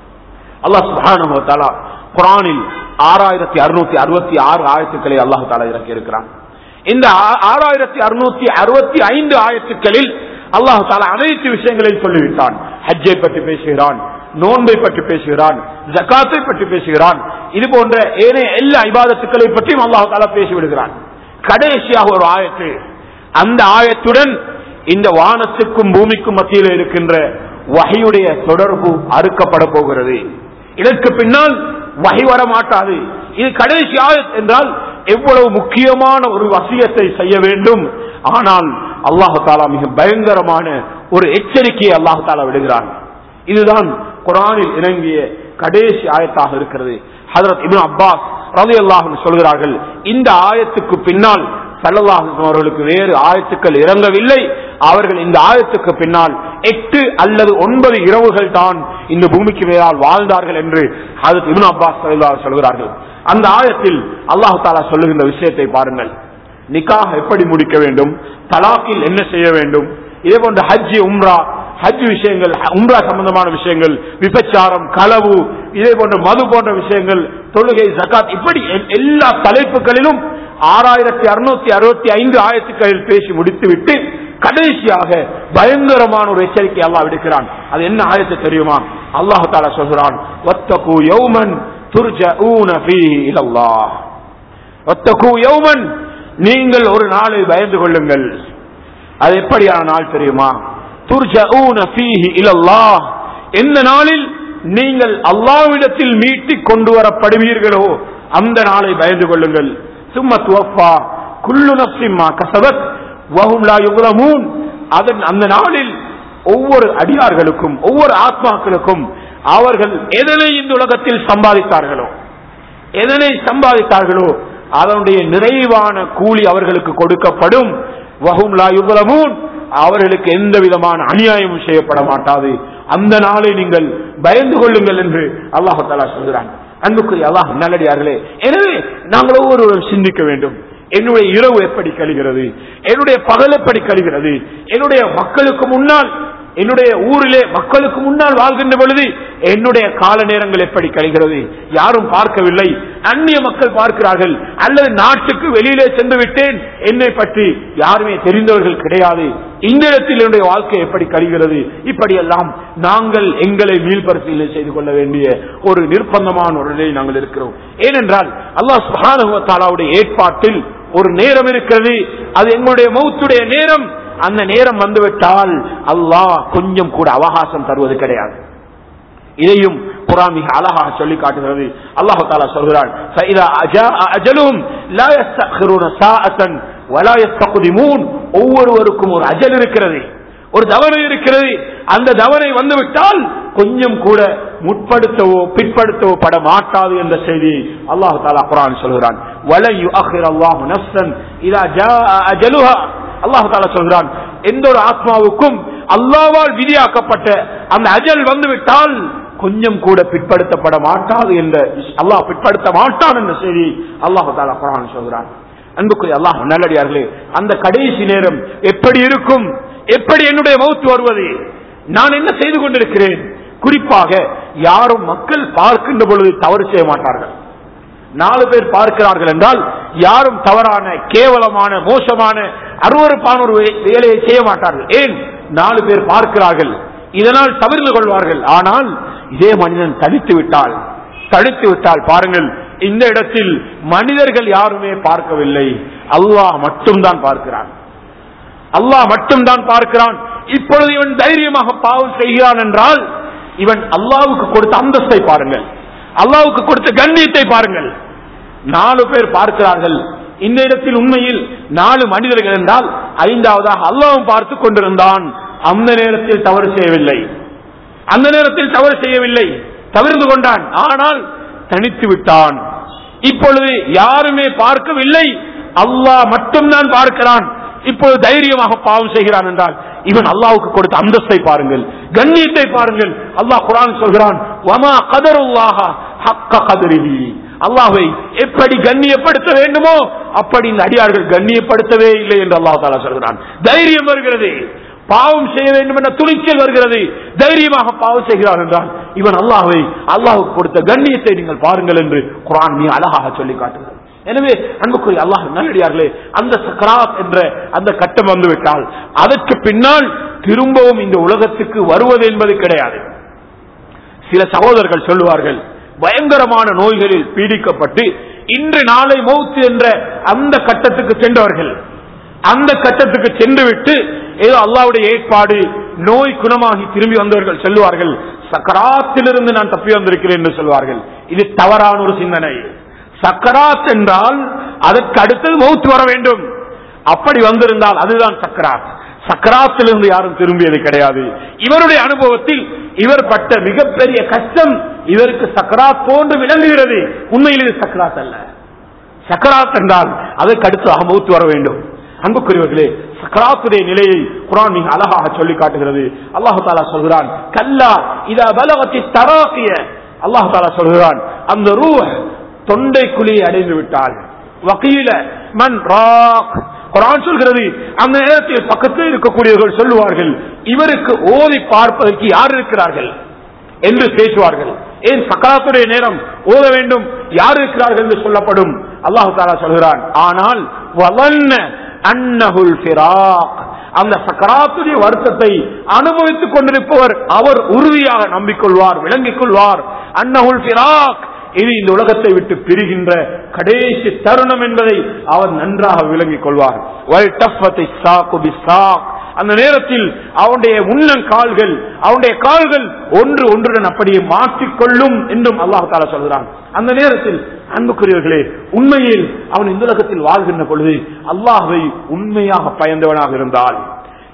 அல்லாஹ் சுப்ஹானஹு வ தஆலா குர்ஆனில் ஆறாயிரத்தி அறுநூத்தி அறுபத்தி ஆறு ஆயத்துக்களை அல்லாஹ் தாலா இறக்கி இருக்கிறான் இந்த ஆ- ஆறாயிரத்தி அறுநூத்தி அறுபத்தி ஐந்து ஆயத்துக்களில் அல்லாஹ் தாலா அனைத்து விஷயங்களையும் சொல்லிவிட்டான் ஹஜ்ஜை பற்றி பேசுகிறான் நோன்பை பற்றி பேசுகிறான் ஜக்காத்தை பற்றி பேசுகிறான் இது போன்ற ஏனைய எல்லா இபாதத்துக்களை பற்றியும் அல்லாஹ் தாலா பேசிவிடுகிறான் கடைசியாக ஒரு ஆயத்து அந்த ஆயத்துடன் இந்த வானத்துக்கும் பூமிக்கும் மத்தியில் இருக்கின்ற வகையுடைய தொடர்பு அறுக்கப்பட போகிறது இதற்கு பின்னால் வகை வர மாட்டாது இது கடைசி ஆயத் என்றால் எவ்வளவு முக்கியமான ஒரு வசியத்தை செய்ய வேண்டும் ஆனால் அல்லாஹு தாலா மிக பயங்கரமான ஒரு எச்சரிக்கையை அல்லாஹு தாலா விடுகிறான் இதுதான் குரானில் இறங்கிய கடைசி ஆயத்தாக இருக்கிறது ஹதரத் இப்னு அப்பாஸ் ரவி சொல்கிறார்கள் இந்த ஆயத்துக்கு பின்னால் சல்லல்லாஹு அவர்களுக்கு வேறு ஆயத்துக்கள் இறங்கவில்லை அவர்கள் இந்த ஆயத்துக்கு பின்னால் எட்டு அல்லது ஒன்பது இரவுகள் தான் இந்த பூமிக்கு மேலால் வாழ்ந்தார்கள் என்று ஹதரத் இப்னு அப்பாஸ் ரலியல்லாஹு சொல்கிறார்கள் அந்த ஆயத்தில் அல்லாஹு தாலா சொல்லுகின்ற விஷயத்தை பாருங்கள் நிக்காஹ் எப்படி முடிக்க வேண்டும் தலாக்கில் என்ன செய்ய வேண்டும் இதே போன்ற ஹஜ் உம்ரா ஹஜ் விஷயங்கள் உம்ரா சம்பந்தமான விஷயங்கள் விபச்சாரம் களவு இதே போன்ற மது போன்ற விஷயங்கள் தொழுகை ஜகாத் இப்படி எல்- எல்லா தலைப்புகளிலும் ஆறாயிரத்தி அறுநூத்தி அறுபத்தி ஐந்து ஆயிரத்துக்களில் பேசி முடித்துவிட்டு கடைசியாக பயங்கரமான ஒரு எச்சரிக்கை அல்லாஹ் விடுக்கிறான் அது என்ன ஆயத்து தெரியுமா அல்லாஹ் தாலா சொல்கிறான் வத்தகு யௌமன் துர்ஜஊன ஃபீஹி இலல்லாஹ் வத்தகு யௌமன் நீங்கள் ஒரு நாளை பயந்து கொள்ளுங்கள் அது எப்படியான நாள் தெரியுமா துர்ஜஊன ஃபீஹி இலல்லாஹ் எந்த நாளில் நீங்கள் அல்லாஹ்விடத்தில் மீட்டிக் கொண்டு வரப்படுவீர்களோ அந்த நாளை பயந்து கொள்ளுங்கள் சும்ம துவஃபா குல்லு நஃப்ஸின் மா கஸபத் வஹும் லா யுக்லமூன் அதன் அந்த நாளில் ஒவ்வொரு அடியார்களுக்கும் ஒவ்வொரு ஆத்மாக்களுக்கும் அவர்கள் எதனை இந்த உலகத்தில் சம்பாதித்தார்களோ எதனை சம்பாதித்தார்களோ அதனுடைய நிறைவான கூலி அவர்களுக்கு கொடுக்கப்படும் வஹும் லா யுظلمون அவர்களுக்கு எந்த விதமான அநியாயமும் செய்யப்பட மாட்டாது அந்த நாளை நீங்கள் பயந்து கொள்ளுங்கள் என்று அல்லாஹு தாலா சொல்கிறான் அன்புக்குரிய அல்லாஹ் நல்லடியார்களே எனவே நாங்கள் ஒவ்வொருவரும் சிந்திக்க வேண்டும் என்னுடைய இரவு எப்படி கழிகிறது என்னுடைய பகல் எப்படி கழிகிறது என்னுடைய மக்களுக்கு முன்னால் என்னுடைய ஊரிலே மக்களுக்கு முன்னால் வாழ்கின்ற பொழுது என்னுடைய கால நேரங்கள் எப்படி கழிகிறது யாரும் பார்க்கவில்லை அந்நிய மக்கள் பார்க்கிறார்கள் அல்லது நாட்டுக்கு வெளியிலே சென்று விட்டேன் என்னை பற்றி யாருமே தெரிந்தவர்கள் கிடையாது இந்த இடத்தில் என்னுடைய வாழ்க்கை எப்படி கழிகிறது இப்படியெல்லாம் நாங்கள் எங்களை மீள்பரிசீலனை செய்து கொள்ள வேண்டிய ஒரு நிர்பந்தமான ஒரு நிலையில் நாங்கள் இருக்கிறோம் ஏனென்றால் அல்லாஹ் சுஹானுடைய ஏற்பாட்டில் ஒரு நேரம் இருக்கிறது அது எங்களுடைய மௌத்துடைய நேரம் அந்த நேரம் வந்துவிட்டால் அல்லாஹ் கொஞ்சம் கூட அவகாசம் தருவது கிடையாது இதையும் குரான் மிக அழகாக சொல்லி காட்டுகிறது அல்லாஹு தாலா சொல்கிறான் فَإِذَا أَجَاءَ أَجَلُهُمْ لَا يَسْتَأْخِرُونَ سَاعَةً وَلَا يَسْتَقْدِمُونَ ஒவ்வொருவருக்கும் ஒரு அஜல் இருக்கிறது ஒரு தவணை இருக்கிறது அந்த தவணை வந்துவிட்டால் கொஞ்சம் கூட முற்படுத்தவோ பிற்படுத்தவோ பட மாட்டாது என்ற செய்தி அல்லாஹு தாலா குரான் சொல்கிறான் وَلَنْ يُؤَخِّرَ اللَّهُ نَفْسًا إِذَا جَاءَ أَجَلُهَا அல்லாஹு தாலா சொல்கிறான் எந்த ஒரு ஆத்மாவுக்கும் அல்லாவால் விதியாக்கப்பட்ட அந்த அஜல் வந்துவிட்டால் கொஞ்சம் கூட பிற்படுத்தப்பட மாட்டாது என்ற அல்லாஹ் பிற்படுத்த மாட்டான் என்ற செய்தி அல்லாஹு தாலா குரான் சொல்கிறான் அன்புக்குரிய அல்லாஹ் நல்லடியார்களே அந்த கடைசி நேரம் எப்படி இருக்கும் எப்படி என்னுடைய மௌத்து வருவது நான் என்ன செய்து கொண்டிருக்கிறேன் குறிப்பாக யாரும் மக்கள் பார்க்கின்ற பொழுது தவறு செய்ய மாட்டார்கள் நாலு பேர் பார்க்கிறார்கள் என்றால் யாரும் தவறான கேவலமான மோசமான அருவறுப்பான ஒரு வே- வேலையை செய்ய மாட்டார்கள் ஏன் நாலு பேர் பார்க்கிறார்கள் இதனால் தவிர்த்து கொள்வார்கள் ஆனால் இதே மனிதன் தனித்து விட்டால் தனித்து விட்டால் பாருங்கள் இந்த இடத்தில் மனிதர்கள் யாருமே பார்க்கவில்லை அல்லாஹ் மட்டும்தான் பார்க்கிறான் அல்லாஹ் மட்டும்தான் பார்க்கிறான் இப்பொழுது இவன் தைரியமாக பாவம் செய்கிறான் என்றால் இவன் அல்லாவுக்கு கொடுத்த அந்தஸ்தை பாருங்கள் அல்லாவுக்கு கொடுத்த கண்ணியத்தை பாருங்கள் நாலு பேர் பார்க்கிறார்கள் இந்த இடத்தில் உண்மையில் நாலு மனிதர்கள் என்றால் ஐந்தாவதாக அல்லாவும் பார்த்து கொண்டிருந்தான் அந்த நேரத்தில் தவறு செய்யவில்லை அந்த நேரத்தில் தவறு செய்யவில்லை தவிர்த்து கொண்டான் ஆனால் தனித்து விட்டான் இப்பொழுது யாருமே பார்க்கவில்லை அல்லாஹ் மட்டும்தான் பார்க்கிறான் இப்பொழுது தைரியமாக பாவம் செய்கிறான் என்றால் இவன் அல்லாவுக்கு கொடுத்த அந்தஸ்தை பாருங்கள் கண்ணியத்தை பாருங்கள் அல்லாஹ் குரான் சொல்கிறான் வமா கதருல்லாஹ ஹக்க கதரிஹி அல்லாஹ்வை எப்படி கண்ணியப்படுத்த வேண்டுமோ அப்படி இந்த அடியார்கள் கண்ணியப்படுத்தவே இல்லை என்று அல்லாஹ் தாலா சொல்கிறான் தைரியம் வருகிறது பாவம் செய்ய வேண்டும் என்ற துணிச்சல் வருகிறது தைரியமாக பாவம் செய்கிறார் என்றால் இவன் அல்லாஹ்வை அல்லாஹ்வுக்கு கொடுத்த கண்ணியத்தை நீங்கள் பாருங்கள் என்று குரான் நீ அழகாக சொல்லி காட்டுகிறது எனவே அன்புக்குரிய அல்லாஹ் நல்லடியார்களே அந்த சக்கராத் என்ற அந்த கட்டம் வந்துவிட்டால் அதற்கு பின்னால் திரும்பவும் இந்த உலகத்துக்கு வருவது என்பது கிடையாது சில சகோதரர்கள் சொல்லுவார்கள் பயங்கரமான நோய்களில் பீடிக்கப்பட்டு இன்று நாளை மௌத்து என்ற அந்த கட்டத்துக்கு சென்றவர்கள் அந்த கட்டத்துக்கு சென்று விட்டு ஏதோ அல்லாவுடைய ஏற்பாடு நோய் குணமாகி திரும்பி வந்தவர்கள் சொல்லுவார்கள் சக்கராத்திலிருந்து நான் தப்பி வந்திருக்கிறேன் என்று சொல்வார்கள் இது தவறான ஒரு சிந்தனை சக்கராத் என்றால் அதற்கு அடுத்தது மௌத்து வர வேண்டும் அப்படி வந்திருந்தால் அதுதான் சக்கராத் சக்கராத்திலிருந்து யாரும் திரும்பியது கிடையாது இவருடைய அனுபவத்தில் இவர் பட்ட மிகப்பெரிய கஷ்டம் இவருக்கு சக்கராத் போன்று விளங்குகிறது உண்மையில் இது சக்கராத் அல்ல சக்கராத் என்றால் அதற்கு அடுத்து மௌத்து வர வேண்டும் அன்புக்குரியவர்களே சக்கராத்துடைய நிலையை குரான் மிக அழகாக சொல்லி காட்டுகிறது அல்லாஹு தாலா சொல்கிறான் கல்லா இத பலவத்தி தராக்கிய அல்லாஹு தாலா சொல்கிறான் அந்த ரூ தொண்டை குழியை அடைந்து விட்டால் வக்கீல மன் ராக் குரான் சொல்கிறது அந்த நேரத்தில் பக்கத்தில் இருக்கக்கூடியவர்கள் சொல்லுவார்கள் இவருக்கு ஓதி பார்ப்பதற்கு யார் இருக்கிறார்கள் என்று பேசுவார்கள் ஏன் சக்கராத்துடைய நேரம் ஓத வேண்டும் யார் இருக்கிறார்கள் என்று சொல்லப்படும் அல்லாஹு தாலா சொல்கிறான் ஆனால் வளர்ன அன்னஹுல் ஃபிராக் அந்த சக்கராத்துடைய வருத்தத்தை அனுபவித்துக் கொண்டிருப்பவர் அவர் உறுதியாக நம்பிக்கொள்வார் விளங்கிக் கொள்வார் அன்னஹுல் ஃபிராக் இது இந்த உலகத்தை விட்டு பிரிகின்ற கடைசி தருணம் என்பதை அவர் நன்றாக விளங்கிக் கொள்வார் வல் டஃபத்தை சாக்கு பிசாக் அந்த நேரத்தில் அவனுடைய முன்னங்கால்கள் அவனுடைய கால்கள் ஒன்று ஒன்றுடன் அப்படியே மாற்றிக்கொள்ளும் என்றும் அல்லாஹ் தாலா சொல்கிறான் அந்த நேரத்தில் அன்புக்குரியவர்களே உண்மையில் அவன் இந்த உலகத்தில் வாழ்கின்ற பொழுது அல்லாஹை உண்மையாக பயந்தவனாக இருந்தால்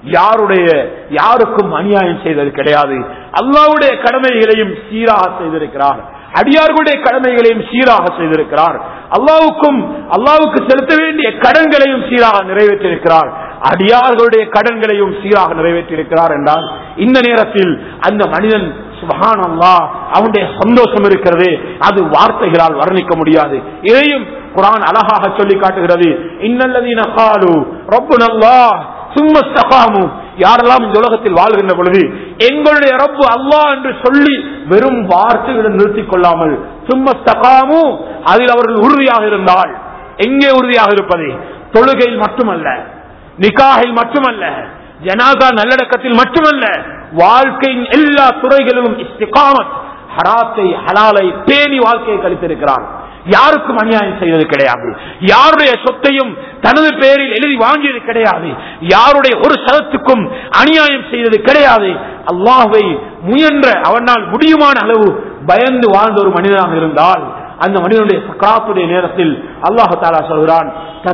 யாருடைய யாருக்கும் அநியாயம் செய்தது கிடையாது அல்லாவுடைய கடமைகளையும் சீராக செய்திருக்கிறார் அடியார்களுடைய கடமைகளையும் சீராக செய்திருக்கிறார் அல்லாவுக்கும் அல்லாவுக்கு செலுத்த வேண்டிய கடன்களையும் சீராக நிறைவேற்றியிருக்கிறார் அடியார்களுடைய கடன்களையும் சீராக நிறைவேற்றியிருக்கிறார் என்றால் இந்த நேரத்தில் அந்த மனிதன் சுபஹான் அல்லா அவனுடைய சந்தோஷம் இருக்கிறது அது வார்த்தைகளால் வர்ணிக்க முடியாது இதையும் குரான் அழகாக சொல்லி காட்டுகிறது இன்னல்லதீன காலு ரொம்ப நல்லா சும்மஸ்தகாமு யாரெல்லாம் இந்த உலகத்தில் வாழ்கின்ற பொழுது எங்களுடைய ரப்பு அல்லாஹ் என்று சொல்லி வெறும் வார்த்தைகளை நிறுத்திக் கொள்ளாமல் சும்மஸ்தகாமு அதில் அவர்கள் உறுதியாக இருந்தால் எங்கே உறுதியாக இருப்பது தொழுகையில் மட்டுமல்ல நிகாகில் மட்டுமல்ல ஜனாதா நல்லடக்கத்தில் மட்டுமல்ல வாழ்க்கையின் எல்லா துறைகளிலும் இஸ்திகாமத் ஹராத்தை ஹலாலை பேணி வாழ்க்கையை கழித்திருக்கிறான் யாருக்கும் அநியாயம் செய்தது கிடையாது யாருடைய சொத்தையும் தனது பெயரில் எழுதி வாங்கியது கிடையாது யாருடைய ஒரு சதத்துக்கும் அநியாயம் செய்தது கிடையாது அல்லாஹை முயன்ற அவனால் முடியுமான அளவு பயந்து வாழ்ந்த ஒரு மனிதனாக இருந்தால் அந்த மனிதனுடைய சக்காத்துடைய நேரத்தில் அல்லாஹு தாலா சொல்கிறான்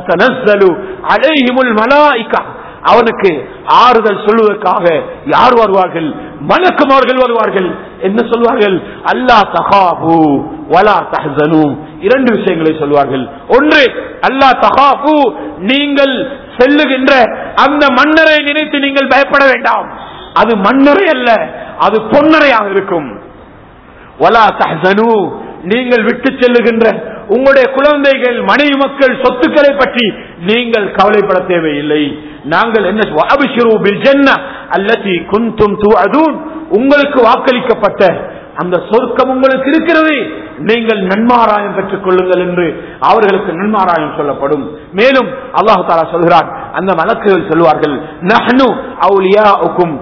அலைஹிமுல் மலாய்க்கா அவனுக்கு ஆறுதல் சொல்வதற்காக யார் வருவார்கள் மலக்குமார்கள் வருவார்கள் என்ன சொல்வார்கள் அல்லா தகாபு வலா தஹனு இரண்டு விஷயங்களை சொல்வார்கள் ஒன்று அல்லா தகாபு நீங்கள் செல்லுகின்ற அந்த மன்னரை நினைத்து நீங்கள் பயப்பட வேண்டாம் அது மன்னரை அல்ல அது பொன்னரையாக இருக்கும் வலா தஹனு நீங்கள் விட்டு செல்லுகின்ற உங்களுடைய குழந்தைகள் மனைவி மக்கள் சொத்துக்களை பற்றி நீங்கள் கவலைப்பட தேவையில்லை நாங்கள் என்ன அல்லத்தி குந்தும் தூஅதூன் உங்களுக்கு வாக்களிக்கப்பட்ட அந்த சொர்க்கம் உங்களுக்கு இருக்கிறது நீங்கள் நன்மாராயம் பெற்றுக் கொள்ளுங்கள் என்று அவர்களுக்கு நன்மாராயம் சொல்லப்படும் மேலும் அல்லாஹு தாலா சொல்கிறார் அந்த மலக்குகள் சொல்வார்கள் நஹ்னு அவுலியாவுக்கும்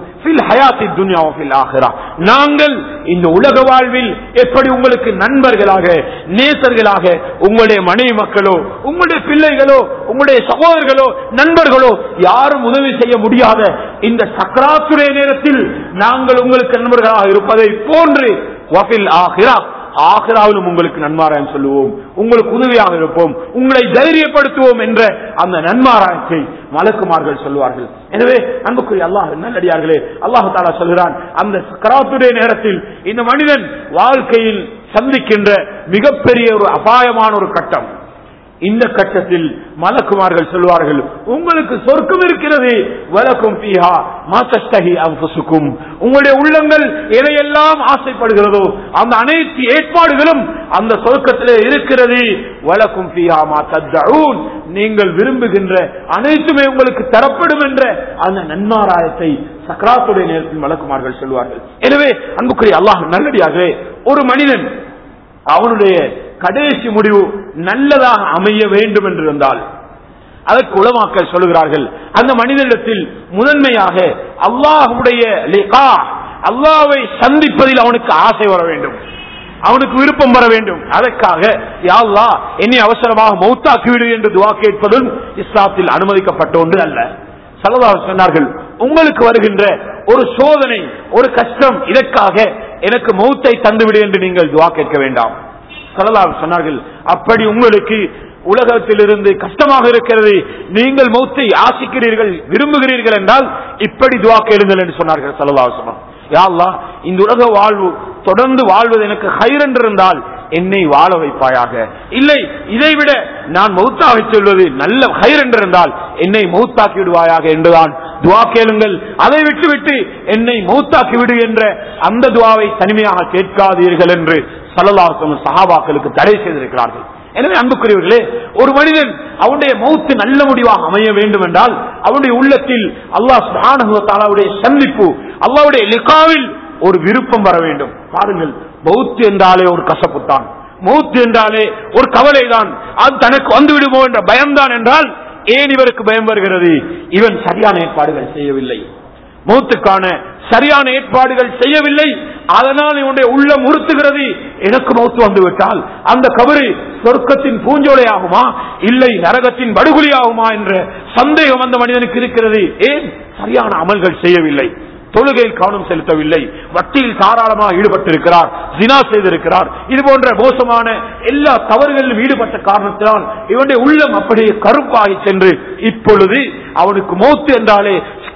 நாங்கள் இந்த உலக வாழ்வில் எப்படி உங்களுக்கு நண்பர்களாக நேசர்களாக உங்களுடைய மனைவி மக்களோ உங்களுடைய பிள்ளைகளோ உங்களுடைய சகோதரர்களோ நண்பர்களோ யாரும் உதவி செய்ய முடியாத இந்த சக்கராத்துடைய நேரத்தில் நாங்கள் உங்களுக்கு நண்பர்களாக இருப்பதை போன்று வபில் ஆகிறா ஆகிறாவிலும் உங்களுக்கு நன்மாராயம் சொல்லுவோம் உங்களுக்கு உதவியாக இருப்போம் உங்களை தைரியப்படுத்துவோம் என்ற அந்த நன்மாராயத்தை மலக்குமார்கள் சொல்லுவார்கள் எனவே அன்புக்குரிய அல்லாஹ் நல்லடியார்களே அல்லாஹு தாலா சொல்கிறான் அந்த கராத்துடைய நேரத்தில் இந்த மனிதன் வாழ்க்கையில் சந்திக்கின்ற மிகப்பெரிய ஒரு அபாயமான ஒரு கட்டம் இந்த கட்டத்தில் மலக்குமார்கள் சொல்வார்கள் உங்களுக்கு சொர்க்கம் இருக்கிறது வலக்கும் பீஹா மாத்தஸ்தகி அம்புசுக்கும் உங்களுடைய உள்ளங்கள் எதையெல்லாம் ஆசைப்படுகிறதோ அந்த அனைத்து ஏற்பாடுகளும் அந்த சொர்க்கத்திலே இருக்கிறது வலக்கும் பீஹா மாத்தூன் நீங்கள் விரும்புகின்ற அனைத்துமே உங்களுக்கு தரப்படும் என்ற அந்த நன்மாராயத்தை சக்கராத்துடைய நேரத்தில் மலக்குமார்கள் சொல்வார்கள் எனவே அன்புக்குரிய அல்லாஹ் நல்லடியாகவே ஒரு மனிதன் அவனுடைய கடைசி முடிவு நல்லதாக அமைய வேண்டும் என்று இருந்தால் அதற்கு உளமாக்கல் சொல்லுகிறார்கள் அந்த மனிதனிடத்தில் முதன்மையாக அல்லாஹுடைய அல்லாவை சந்திப்பதில் அவனுக்கு ஆசை வர வேண்டும் அவனுக்கு விருப்பம் வர வேண்டும் அதற்காக யாழ்லா என்னை அவசரமாக மௌத்தாக்கி விடு என்று துவா கேட்பதும் இஸ்லாத்தில் அனுமதிக்கப்பட்ட ஒன்று அல்ல சலதா சொன்னார்கள் உங்களுக்கு வருகின்ற ஒரு சோதனை ஒரு கஷ்டம் இதற்காக எனக்கு மௌத்தை தந்துவிடு என்று நீங்கள் துவா கேட்க வேண்டாம் சலதா சொன்னார்கள் அப்படி உங்களுக்கு உலகத்திலிருந்து கஷ்டமாக இருக்கிறது நீங்கள் மௌத்தை ஆசிக்கிறீர்கள் விரும்புகிறீர்கள் என்றால் இப்படி துவா கேளுங்கள் என்று சொன்னார்கள் சலதாசனம் யாழ்லா இந்த உலக வாழ்வு தொடர்ந்து வாழ்வது எனக்கு ஹைர் என்றிருந்தால் என்னை வாழ வைப்பாயாக இல்லை இதைவிட நான் மௌத்தாக சொல்வது நல்ல ஹைர் என்றிருந்தால் என்னை மௌத்தாக்கி விடுவாயாக என்றுதான் துவா கேளுங்கள் அதை விட்டுவிட்டு என்னை மௌத்தாக்கி விடு என்ற அந்த துவாவை தனிமையாக கேட்காதீர்கள் என்று சலலாசம் சஹாபாக்களுக்கு தடை செய்திருக்கிறார்கள் எனவே அன்புக்குரியவர்களே ஒரு மனிதன் அவனுடைய மௌத்து நல்ல முடிவாக அமைய வேண்டும் என்றால் அவனுடைய உள்ளத்தில் அல்லாஹ் சுபானுடைய சந்திப்பு அல்லாவுடைய லிகாவில் ஒரு விருப்பம் வர வேண்டும் பாருங்கள் மௌத்து என்றாலே ஒரு கசப்புத்தான் மௌத்து என்றாலே ஒரு கவலை தான் அது தனக்கு வந்து விடுமோ என்ற பயம்தான் என்றால் ஏன் இவருக்கு பயம் வருகிறது இவன் சரியான ஏற்பாடுகள் செய்யவில்லை மௌத்துக்கான சரியான ஏற்பாடுகள் செய்யவில்லை அதனால் இவனுடைய உள்ளம் உறுத்துகிறது எனக்கு மௌத்து வந்து விட்டால் அந்த கபரு சொர்க்கத்தின் பூஞ்சோலையாகுமா இல்லை நரகத்தின் படுகொலி ஆகுமா என்ற சந்தேகம் அந்த மனிதனுக்கு இருக்கிறது ஏன் சரியான அமல்கள் செய்யவில்லை தொழுகையில் கவனம் செலுத்தவில்லை வட்டியில் தாராளமாக ஈடுபட்டிருக்கிறார் ஜினா செய்திருக்கிறார் இது போன்ற மோசமான எல்லா தவறுகளிலும் ஈடுபட்ட காரணத்தினால் இவனுடைய உள்ளம் அப்படியே கருப்பாகி சென்று இப்பொழுது அவனுக்கு மௌத்து என்றாலே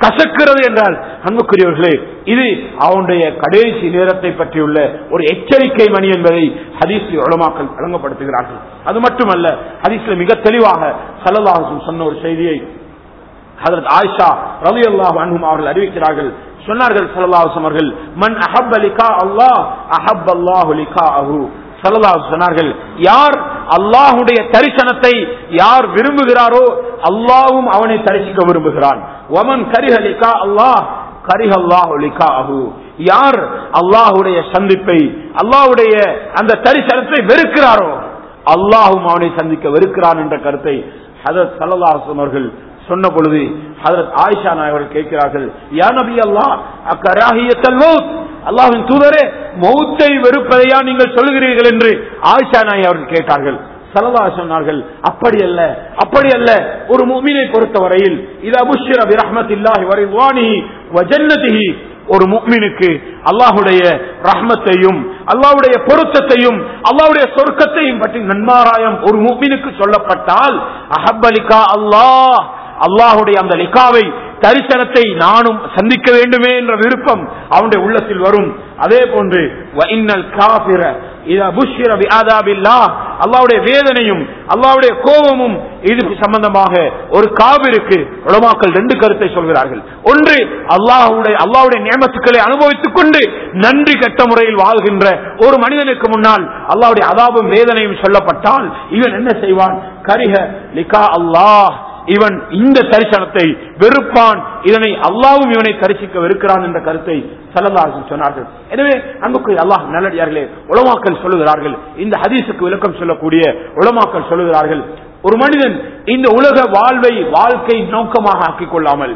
கசக்கிறது என்றால் அன்புக்குரியவர்களே இது அவனுடைய கடைசி நேரத்தை பற்றியுள்ள ஒரு எச்சரிக்கை மணி என்பதை ஹதீஸ்ல உலமாக்கள் வழங்கப்படுத்துகிறார்கள் அது மட்டுமல்ல ஹதீஸ்ல மிக தெளிவாக சல்லல்லாஹு சொன்ன ஒரு செய்தியை ஹதரத் ஆயிஷா ரவி அல்லாஹ் அன்ஹும் அவர்கள் அறிவிக்கிறார்கள் சொன்னார்கள் சல்லல்லாஹு அவர்கள் மன் அஹப்ப லிகா அல்லாஹ் அஹப்ப அல்லாஹு லிகாஅஹு சல்லல்லாஹு சொன்னார்கள் யார் அல்லாஹுடைய தரிசனத்தை யார் விரும்புகிறாரோ அல்லாஹ்வும் அவனை தரிசிக்க விரும்புகிறான் வமன் கரிஹ லிகா அல்லாஹ் கரிஹ அல்லாஹு லிகாஅஹு யார் அல்லாஹுடைய சந்திப்பை அல்லாஹுடைய அந்த தரிசனத்தை வெறுக்கிறாரோ அல்லாஹும் அவனை சந்திக்க வெறுக்கிறான் என்ற கருத்தை ஹதரத் சல்லல்லாஹு அவர்கள் சொன்ன பொழுது ஹதரத் ஆயிஷா நாயகர்கள் கேட்கிறார்கள் யா நபி அல்லாஹ் அக்கராஹியத்தல் மௌத் அல்லாஹ்வின் தூதரே மௌத்தை வெறுப்பதையா நீங்கள் சொல்லுகிறீர்கள் என்று ஆயிஷா நாய் அவர்கள் கேட்டார்கள் சலவா சொன்னார்கள் அப்படி அல்ல அப்படி அல்ல ஒரு முமினை பொறுத்தவரையில் இது அபுஷிர பிரஹ்மத்தில்லாஹி வரிவானிஹி வஜன்னதிஹி ஒரு முக்மினுக்கு அல்லாஹுடைய ரஹ்மத்தையும் அல்லாஹுடைய பொருத்தத்தையும் அல்லாஹுடைய சொர்க்கத்தையும் பற்றி நன்மாராயம் ஒரு முக்மினுக்கு சொல்லப்பட்டால் அஹப்பலிகா அல்லாஹ் அல்லாஹுடைய அந்த லிகாவை தரிசனத்தை நானும் சந்திக்க வேண்டுமே என்ற விருப்பம் அவனுடைய உள்ளத்தில் வரும் அதே போன்று அல்லாவுடைய வேதனையும் அல்லாவுடைய கோபமும் இது சம்பந்தமாக ஒரு காவிற்கு உலமாக்கள் ரெண்டு கருத்தை சொல்கிறார்கள் ஒன்று அல்லாஹுடைய அல்லாவுடைய நியமத்துக்களை அனுபவித்துக் கொண்டு நன்றி கட்ட முறையில் வாழ்கின்ற ஒரு மனிதனுக்கு முன்னால் அல்லாவுடைய அதாபும் வேதனையும் சொல்லப்பட்டால் இவன் என்ன செய்வான் கரிக லிகா அல்லாஹ் இவன் இந்த தரிசனத்தை வெறுப்பான் இதனை அல்லாவும் இவனை தரிசிக்க வெறுக்கிறான் என்ற கருத்தை சல்லல்லாஹு சொன்னார்கள் எனவே அன்புக்கு அல்லாஹ் நல்லடியார்களே உலமாக்கள் சொல்லுகிறார்கள் இந்த ஹதீஸுக்கு விளக்கம் சொல்லக்கூடிய உலமாக்கள் சொல்லுகிறார்கள் ஒரு மனிதன் இந்த உலக வாழ்வை வாழ்க்கை நோக்கமாக ஆக்கிக் கொள்ளாமல்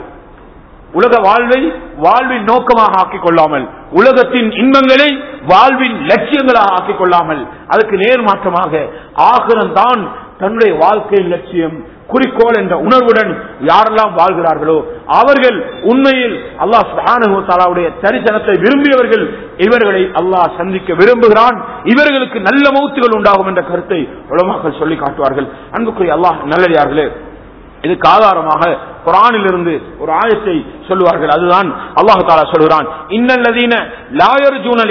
உலக வாழ்வை வாழ்வின் நோக்கமாக ஆக்கிக் கொள்ளாமல் உலகத்தின் இன்பங்களை வாழ்வின் லட்சியங்களாக ஆக்கிக் கொள்ளாமல் அதுக்கு நேர் மாற்றமாக ஆகிரம்தான் தன்னுடைய வாழ்க்கையின் லட்சியம் குறிக்கோள் என்ற உணர்வுடன் யாரெல்லாம் வாழ்கிறார்களோ அவர்கள் உண்மையில் அல்லாஹ் சுஹானுடைய தரிசனத்தை விரும்பியவர்கள் இவர்களை அல்லாஹ் சந்திக்க விரும்புகிறான் இவர்களுக்கு நல்ல மௌத்துகள் உண்டாகும் என்ற கருத்தை உலமாக்கள் சொல்லி காட்டுவார்கள் அன்புக்குரிய அல்லாஹ் நல்லடியார்களே இதுக்கு ஆதாரமாக குரானில் இருந்து ஒரு ஆயத்தை சொல்லுவார்கள் அதுதான் அல்லாஹு தாலா சொல்கிறான் இன்னல்லதீன லாயர் ஜூனல்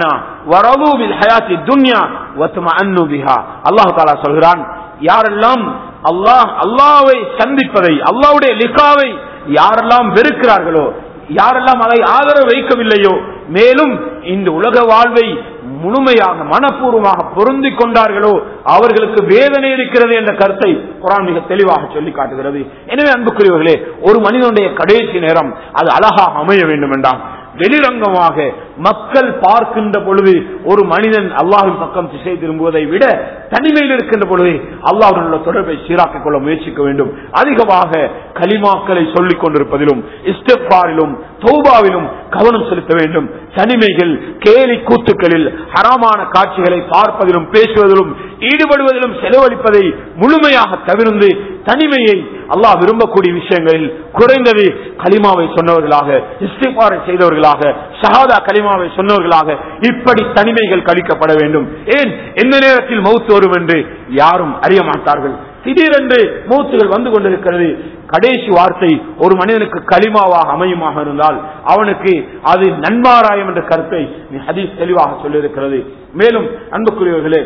வரவு பில் ஹயாத்தி துன்யா வத்தும அன்னு பிஹா அல்லாஹு தாலா சொல்கிறான் யாரெல்லாம் அல்லாஹ் அல்லாவை சந்திப்பதை அல்லாவுடைய லிகாவை யாரெல்லாம் வெறுக்கிறார்களோ யாரெல்லாம் அதை ஆதரவு வைக்கவில்லையோ மேலும் இந்த உலக வாழ்வை முழுமையாக மனப்பூர்வமாக பொருந்தி கொண்டார்களோ அவர்களுக்கு வேதனை இருக்கிறது என்ற கருத்தை குரான் மிக தெளிவாக சொல்லி காட்டுகிறது எனவே அன்புக்குரியவர்களே ஒரு மனிதனுடைய கடைசி நேரம் அது அழகாக அமைய வேண்டும் என்றால் வெளிரங்கமாக மக்கள் பார்க்கின்ற பொழுது ஒரு மனிதன் அல்லாஹின் பக்கம் திசை திரும்புவதை விட தனிமையில் இருக்கின்ற பொழுது அல்லாஹுடன் உள்ள தொடர்பை சீராக்கிக் கொள்ள முயற்சிக்க வேண்டும் அதிகமாக கலிமாக்களை சொல்லிக் கொண்டிருப்பதிலும் இஸ்டெப்பாரிலும் தௌபாவிலும் கவனம் செலுத்த வேண்டும் தனிமைகள் கேலி கூத்துக்களில் ஹராமான காட்சிகளை பார்ப்பதிலும் பேசுவதிலும் ஈடுபடுவதிலும் செலவழிப்பதை முழுமையாக தவிர்ந்து தனிமையை அல்லாஹ் விரும்பக்கூடிய விஷயங்களில் குறைந்தது கலிமாவை சொன்னவர்களாக இஸ்திபாரை செய்தவர்களாக ஷஹாதா கலிமாவை சொன்னவர்களாக இப்படி தனிமைகள் கழிக்கப்பட வேண்டும் ஏன் எந்த நேரத்தில் மௌத்து வரும் என்று யாரும் அறிய மாட்டார்கள் திடீரென்று மூத்துகள் வந்து கொண்டிருக்கிறது கடைசி வார்த்தை ஒரு மனிதனுக்கு களிமாவாக அமையுமாக இருந்தால் அவனுக்கு அது நன்மாராயம் என்ற கருத்தை ஹதீஸ் தெளிவாக சொல்லியிருக்கிறது மேலும் அன்புக்குரியவர்களே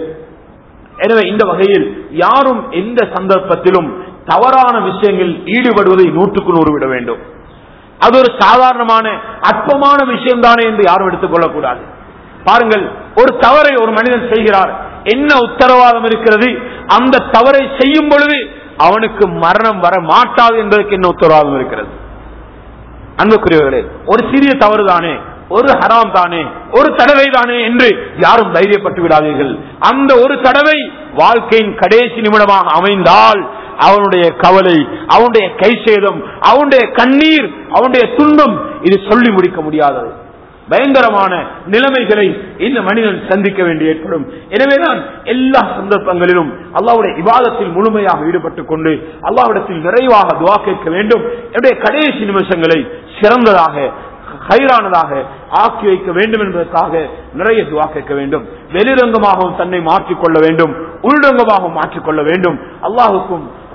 எனவே இந்த வகையில் யாரும் எந்த சந்தர்ப்பத்திலும் தவறான விஷயங்களில் ஈடுபடுவதை நூற்றுக்கு நூறு விட வேண்டும் அது ஒரு சாதாரணமான அற்பமான விஷயம் தானே என்று யாரும் எடுத்துக் கொள்ளக்கூடாது பாருங்கள் ஒரு தவறை ஒரு மனிதன் செய்கிறார் என்ன உத்தரவாதம் இருக்கிறது அந்த தவறை செய்யும் பொழுது அவனுக்கு மரணம் வர மாட்டாது என்பதற்கு என்ன உத்தரவாதம் இருக்கிறது அன்புக்குரியவர்களே ஒரு சிறிய தவறு தானே ஒரு ஹராம் தானே ஒரு தடவை தானே என்று யாரும் தைரியப்பட்டு விடாதீர்கள் அந்த ஒரு தடவை வாழ்க்கையின் கடைசி நிமிடமாக அமைந்தால் அவனுடைய கவலை அவனுடைய கை சேதம் அவனுடைய கண்ணீர் அவனுடைய துன்பம் இது சொல்லி முடிக்க முடியாதது பயங்கரமான நிலைமைகளை இந்த மனிதன் சந்திக்க வேண்டி ஏற்படும் எனவேதான் எல்லா சந்தர்ப்பங்களிலும் அல்லாவுடைய விவாதத்தில் முழுமையாக ஈடுபட்டுக் கொண்டு அல்லாவிடத்தில் நிறைவாக துவா கேட்க வேண்டும் என்னுடைய கடைசி நிமிஷங்களை சிறந்ததாக கைரானதாக ஆக்கி வைக்க வேண்டும் என்பதற்காக நிறைய துவா கேட்க வேண்டும் வெளிரங்கமாகவும் தன்னை மாற்றிக்கொள்ள வேண்டும் உள்ரங்கமாகவும் மாற்றிக்கொள்ள வேண்டும் அல்லாஹுக்கும்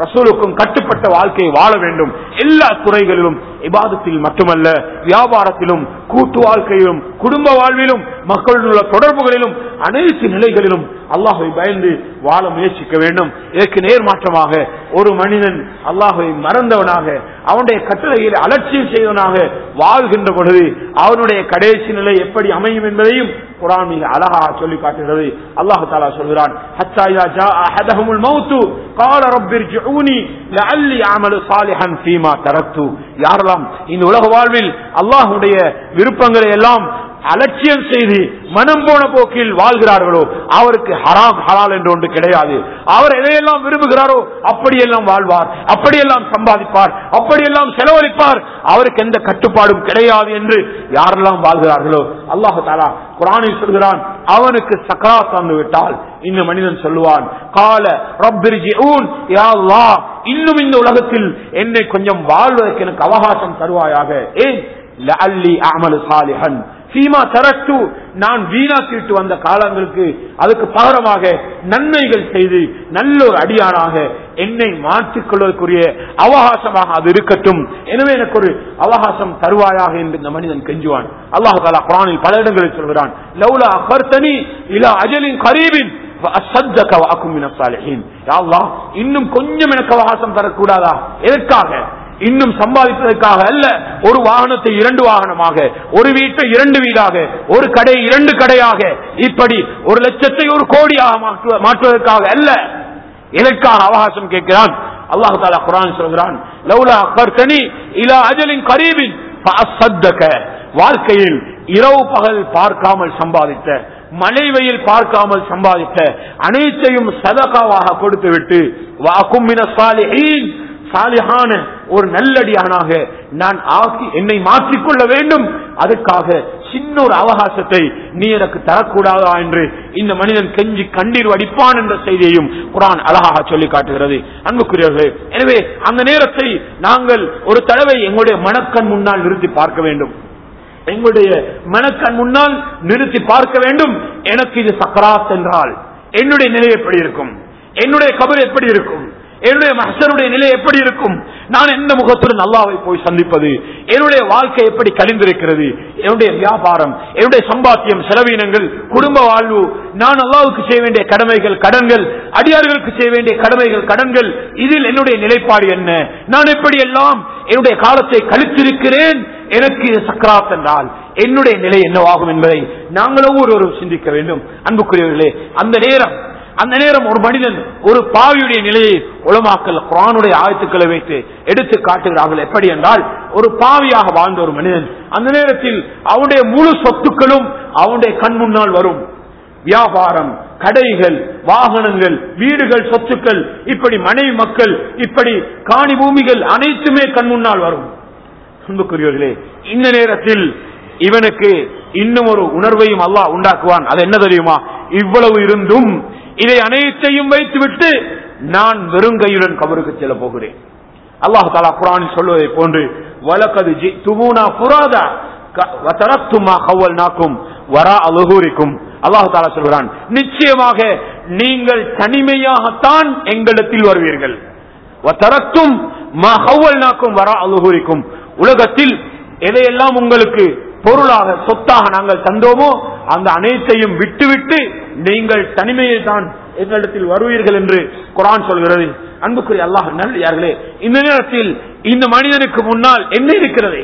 ரசூலுக்கும் கட்டுப்பட்ட வாழ்க்கையை வாழ வேண்டும் எல்லா துறைகளிலும் இபாதத்தில் மட்டுமல்ல வியாபாரத்திலும் கூட்டு வாழ்க்கையிலும் குடும்ப வாழ்விலும் மக்களுடன் உள்ள தொடர்புகளிலும் அனைத்து நிலைகளிலும் அல்லாஹை பயந்து வாழ முயற்சிக்க வேண்டும் இதற்கு நேர்மாற்றமாக ஒரு மனிதன் அல்லாஹை மறந்தவனாக அவனுடைய கட்டளையில் அலட்சியம் செய்தவனாக வாழ்கின்ற பொழுது அவனுடைய கடைசி நிலை எப்படி அமையும் என்பதையும் குரான் மிக அழகாக சொல்லி காட்டுகிறது அல்லாஹு தாலா சொல்கிறான் "ஹத்தா இதா ஜாஅ அஹதஹுமுல் மௌத்து قال رب ارجعوني لعلي اعمل صالحا فيما تركت யாரெல்லாம் இந்த உலக வாழ்வில் அல்லாஹ்வுடைய விருப்பங்களை எல்லாம் அலட்சியம் செய்து மனம் போன போக்கில் வாழ்கிறார்களோ அவருக்கு ஹராம் ஹலால் என்று ஒன்று கிடையாது அவர் எதையெல்லாம் விரும்புகிறாரோ அப்படியெல்லாம் வாழ்வார் அப்படியெல்லாம் சம்பாதிப்பார் அப்படியெல்லாம் செலவழிப்பார் அவருக்கு எந்த கட்டுப்பாடும் கிடையாது என்று யாரெல்லாம் வாழ்கிறார்களோ அல்லாஹு தாலா குரானில் சொல்கிறான் அவனுக்கு சக்கரா தந்து விட்டால் இந்த மனிதன் சொல்லுவான் கால ரப்பிர்ஜிஊன் யா அல்லாஹ் இன்னும் இந்த உலகத்தில் என்னை கொஞ்சம் வாழ்வதற்கு எனக்கு அவகாசம் தருவாயாக ஏன் லஅல்லி அமலு சாலிஹன் சீமா தரட்டு நான் வீணாக்கிட்டு வந்த காலங்களுக்கு அதுக்கு பகரமாக நன்மைகள் செய்து நல்ல ஒரு அடியானாக என்னை மாற்றிக் கொள்வதற்குரிய அவகாசமாக அது இருக்கட்டும் எனவே எனக்கு ஒரு அவகாசம் தருவாயாக என்று இந்த மனிதன் கெஞ்சுவான் அல்லாஹு தாலா குரானில் பல இடங்களில் சொல்கிறான் லவ்லா அகர்த்தனி இலா அஜலின் கரீபின் فأصدق وأكن من الصالحين يا الله இன்னும் கொஞ்சம் எனக்கு அவகாசம் தரக்கூடாதா எதற்காக இன்னும் சம்பாதிப்பதற்காக அல்ல ஒரு வாகனத்தை இரண்டு வாகனமாக ஒரு வீட்டை இரண்டு வீடாக ஒரு கடை இரண்டு கடையாக இப்படி ஒரு லட்சத்தை ஒரு கோடியாக மாற்றுவ- மாற்றுவதற்காக அல்ல எதற்காக அவகாசம் கேட்கிறான் அல்லாஹு தாலா குரான் சொல்கிறான் லவ்லா அக்கர்த்தனி இலா அஜலின் கரீபின் ஃபஅஸ்ஸத்தக. வாழ்க்கையில் இரவு பகல் பார்க்காமல் சம்பாதித்த மழை வெயில் பார்க்காமல் சம்பாதித்த அனைத்தையும் சதகாவாக கொடுத்துவிட்டு வாக்கும் மின சாலிஹீன் சாலிஹான ஒரு நல்லடியானாக நான் ஆக்கி என்னை மாற்றிக்கொள்ள வேண்டும் அதுக்காக சின்ன ஒரு அவகாசத்தை நீ எனக்கு தரக்கூடாதா என்று இந்த மனிதன் கெஞ்சி கண்ணீர் வடிப்பான் என்ற செய்தியையும் குரான் அழகாக சொல்லி காட்டுகிறது அன்புக்குரியவர்களே எனவே அந்த நேரத்தை நாங்கள் ஒரு தடவை எங்களுடைய மனக்கண் முன்னால் நிறுத்தி பார்க்க வேண்டும் எங்களுடைய மனக்கண் முன்னால் நிறுத்தி பார்க்க வேண்டும் எனக்கு இது சக்கராத் என்றால் என்னுடைய நிலை எப்படி இருக்கும் என்னுடைய கபர் எப்படி இருக்கும் என்னுடைய மகசருடைய நிலை எப்படி இருக்கும் நான் எந்த முகத்துடன் அல்லாவை போய் சந்திப்பது என்னுடைய வாழ்க்கை எப்படி கழிந்திருக்கிறது என்னுடைய வியாபாரம் என்னுடைய சம்பாத்தியம் செலவீனங்கள் குடும்ப வாழ்வு நான் அல்லாவுக்கு செய்ய வேண்டிய கடமைகள் கடன்கள் அடியார்களுக்கு செய்ய வேண்டிய கடமைகள் கடன்கள் இதில் என்னுடைய நிலைப்பாடு என்ன நான் எப்படி எல்லாம் என்னுடைய காலத்தை கழித்திருக்கிறேன் எனக்கு இது சக்கராத் என்றால் என்னுடைய நிலை என்னவாகும் என்பதை நாங்கள் ஒவ்வொருவரும் சிந்திக்க வேண்டும் அன்புக்குரியவர்களே அந்த நேரம் அந்த நேரம் ஒரு மனிதன் ஒரு பாவியுடைய நிலையை உலமாக்கல் குரானுடைய ஆயத்துக்களை வைத்து எடுத்து காட்டுகிறார்கள் எப்படி என்றால் ஒரு பாவியாக வாழ்ந்த ஒரு மனிதன் அந்த நேரத்தில் அவனுடைய முழு சொத்துக்களும் அவனுடைய கண் முன்னால் வரும் வியாபாரம் கடைகள் வாகனங்கள் வீடுகள் சொத்துக்கள் இப்படி மனைவி மக்கள் இப்படி காணி பூமிகள் அனைத்துமே கண் முன்னால் வரும் அன்புக்குரியவர்களே இந்த நேரத்தில் இவனுக்கு இன்னும் ஒரு உணர்வையும் அல்லாஹ் உண்டாக்குவான் அது என்ன தெரியுமா இவ்வளவு இருந்தும் இதை அனைத்தையும் வைத்துவிட்டு நான் வெறுங்கையுடன் கபருக்கு செல்ல போகிறேன் அல்லாஹ் தாலா குரானில் சொல்வதை போன்று வழக்கது துமுனா புராதா வத்தரத்துமா கவல் நாக்கும் வரா அலுகூரிக்கும் அல்லாஹு தாலா சொல்கிறான் நிச்சயமாக நீங்கள் தனிமையாகத்தான் எங்களிடத்தில் வருவீர்கள் வத்தரத்தும் நாக்கும் வரா அலுகூரிக்கும் உலகத்தில் எதையெல்லாம் உங்களுக்கு பொருளாக சொத்தாக நாங்கள் தந்தோமோ அந்த அனைத்தையும் விட்டுவிட்டு நீங்கள் தனிமையில் தான் எங்களிடத்தில் வருவீர்கள் என்று குரான் சொல்கிறது அன்புக்குரிய அல்லாஹ் நல்லே இந்த நேரத்தில் இந்த மனிதனுக்கு முன்னால் என்ன இருக்கிறது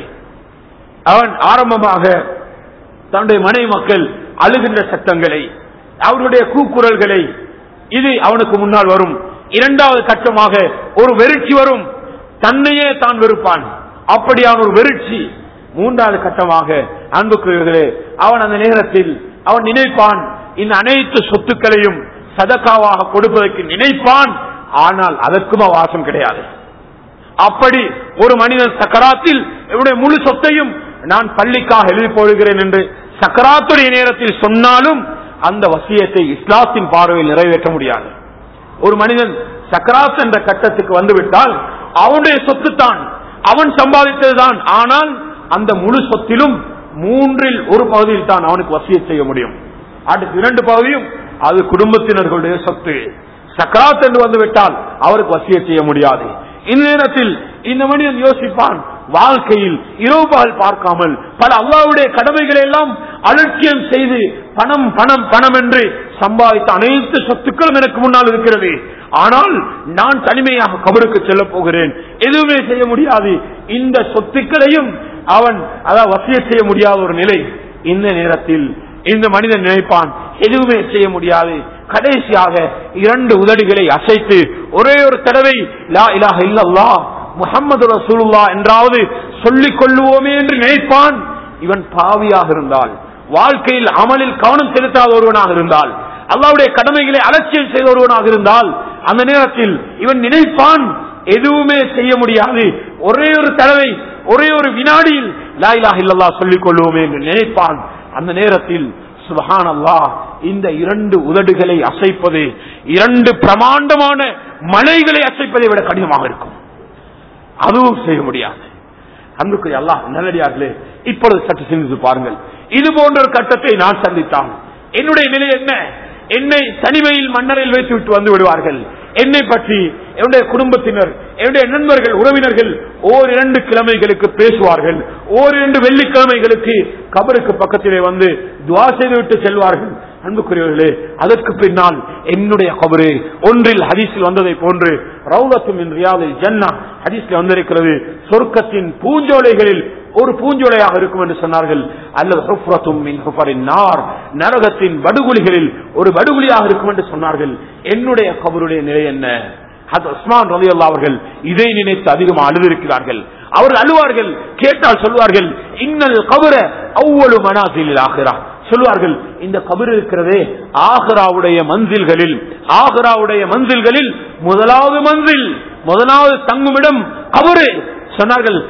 அவன் ஆரம்பமாக தன்னுடைய மனைவி மக்கள் அழுகின்ற சத்தங்களை அவருடைய கூக்குரல்களை இது அவனுக்கு முன்னால் வரும் இரண்டாவது கட்டமாக ஒரு வெறிச்சி வரும் தன்னையே தான் வெறுப்பான் அப்படியான ஒரு வெறிச்சி மூன்றாவது கட்டமாக அன்புக்குரியவர்களே அவன் அந்த நேரத்தில் அவன் நினைப்பான் இந்த அனைத்து சொத்துக்களையும் சதக்காவாக கொடுப்பதற்கு நினைப்பான் ஆனால் அதற்கும் வாசம் கிடையாது அப்படி ஒரு மனிதன் சக்கராத்தில் என்னுடைய முழு சொத்தையும் நான் பள்ளிக்காக எழுதி போடுகிறேன் என்று சக்கராத்துடைய நேரத்தில் சொன்னாலும் அந்த வசியத்தை இஸ்லாத்தின் பார்வையில் நிறைவேற்ற முடியாது ஒரு மனிதன் சக்கராத் என்ற கட்டத்துக்கு வந்துவிட்டால் அவனுடைய சொத்து தான் அவன் சம்பாதித்ததுதான் ஆனால் அந்த முழு சொத்திலும் மூன்றில் ஒரு பகுதியில் தான் அவனுக்கு வசிய செய்ய முடியும் அடுத்த இரண்டு பகுதியும் அது குடும்பத்தினர்களுடைய சொத்து சக்கராத் என்று வந்து விட்டால் அவருக்கு வசிய செய்ய முடியாது இந்த நேரத்தில் இந்த மனிதன் யோசிப்பான் வாழ்க்கையில் இரவுபால் பார்க்காமல் பல அல்லாவுடைய கடமைகளை எல்லாம் அலட்சியம் செய்து பணம் பணம் பணம் என்று சம்பாதித்த அனைத்து சொத்துக்களும் எனக்கு முன்னால் இருக்கிறது ஆனால் நான் தனிமையாக கபருக்கு செல்ல போகிறேன் எதுவுமே செய்ய முடியாது இந்த சொத்துக்களையும் அவன் அதாவது வசிய செய்ய முடியாத ஒரு நிலை இந்த நேரத்தில் இந்த மனிதன் நினைப்பான் எதுவுமே செய்ய முடியாது கடைசியாக இரண்டு உதடுகளை அசைத்து ஒரே ஒரு தடவை லா இலாஹ இல்லல்லா முகமது ரசூலுல்லா என்றாவது சொல்லிக் கொள்ளுவோமே என்று நினைப்பான் இவன் பாவியாக இருந்தால் வாழ்க்கையில் அமலில் கவனம் செலுத்தாத ஒருவனாக இருந்தால் அல்லாவுடைய கடமைகளை அலட்சியம் செய்த ஒருவனாக இருந்தால் அந்த நேரத்தில் இவன் நினைப்பான் எதுவுமே செய்ய முடியாது ஒரே ஒரு தடவை ஒரே ஒரு வினாடியில் லா இலாஹ இல்லல்லா சொல்லிக் கொள்வோமே என்று நினைப்பான் அந்த நேரத்தில் சுபஹான் அல்லாஹ் இந்த இரண்டு உதடுகளை அசைப்பது இரண்டு பிரமாண்டமான மலைகளை அசைப்பதை விட கடினமாக இருக்கும் அதுவும் செய்ய முடியாது அன்புக்கு அல்லாஹ் நல்லடியார்களே இப்பொழுது சற்று சிந்தித்து பாருங்கள் இது போன்ற ஒரு கட்டத்தை நான் சந்தித்தான் என்னுடைய நிலை என்ன என்னை தனிமையில் மன்னரில் வைத்து விட்டு வந்து விடுவார்கள் என்னை பற்றி என்னுடைய குடும்பத்தினர் என்னுடைய நண்பர்கள் உறவினர்கள் ஓர் இரண்டு கிழமைகளுக்கு பேசுவார்கள் ஓர் இரண்டு வெள்ளிக்கிழமைகளுக்கு கபருக்கு பக்கத்திலே வந்து துவா செய்துவிட்டு செல்வார்கள் அன்புக்குரியவர்களே அதற்கு பின்னால் என்னுடைய கபரு ஒன்றில் ஹதீஸில் வந்ததை போன்று ரவுலத்தும் இன் ரியாதில் ஜன்னா ஹதீஸில் வந்திருக்கிறது சொர்க்கத்தின் பூஞ்சோலைகளில் ஒரு பூஞ்சோலையாக இருக்கும் என்று சொன்னார்கள் அல்லது ஹுஃப்ரத்தும் மின் ஹுஃபரின் நார் நரகத்தின் படுகுழிகளில் ஒரு படுகுழியாக இருக்கும் என்று சொன்னார்கள் என்னுடைய கபருடைய நிலை என்ன அது உஸ்மான் ரலி அவர்கள் இதை நினைத்து அதிகமாக அழுதிருக்கிறார்கள் அவர்கள் அழுவார்கள் கேட்டால் சொல்வார்கள் இன்னல் கபர அவ்வளவு மனாசில் ஆகிறா சொல்வார்கள் இந்த கபர் இருக்கிறதே ஆகராவுடைய மந்தில்களில் ஆகராவுடைய மந்தில்களில் முதலாவது மந்தில் முதலாவது தங்குமிடம் கபரு சொன்னார்கள்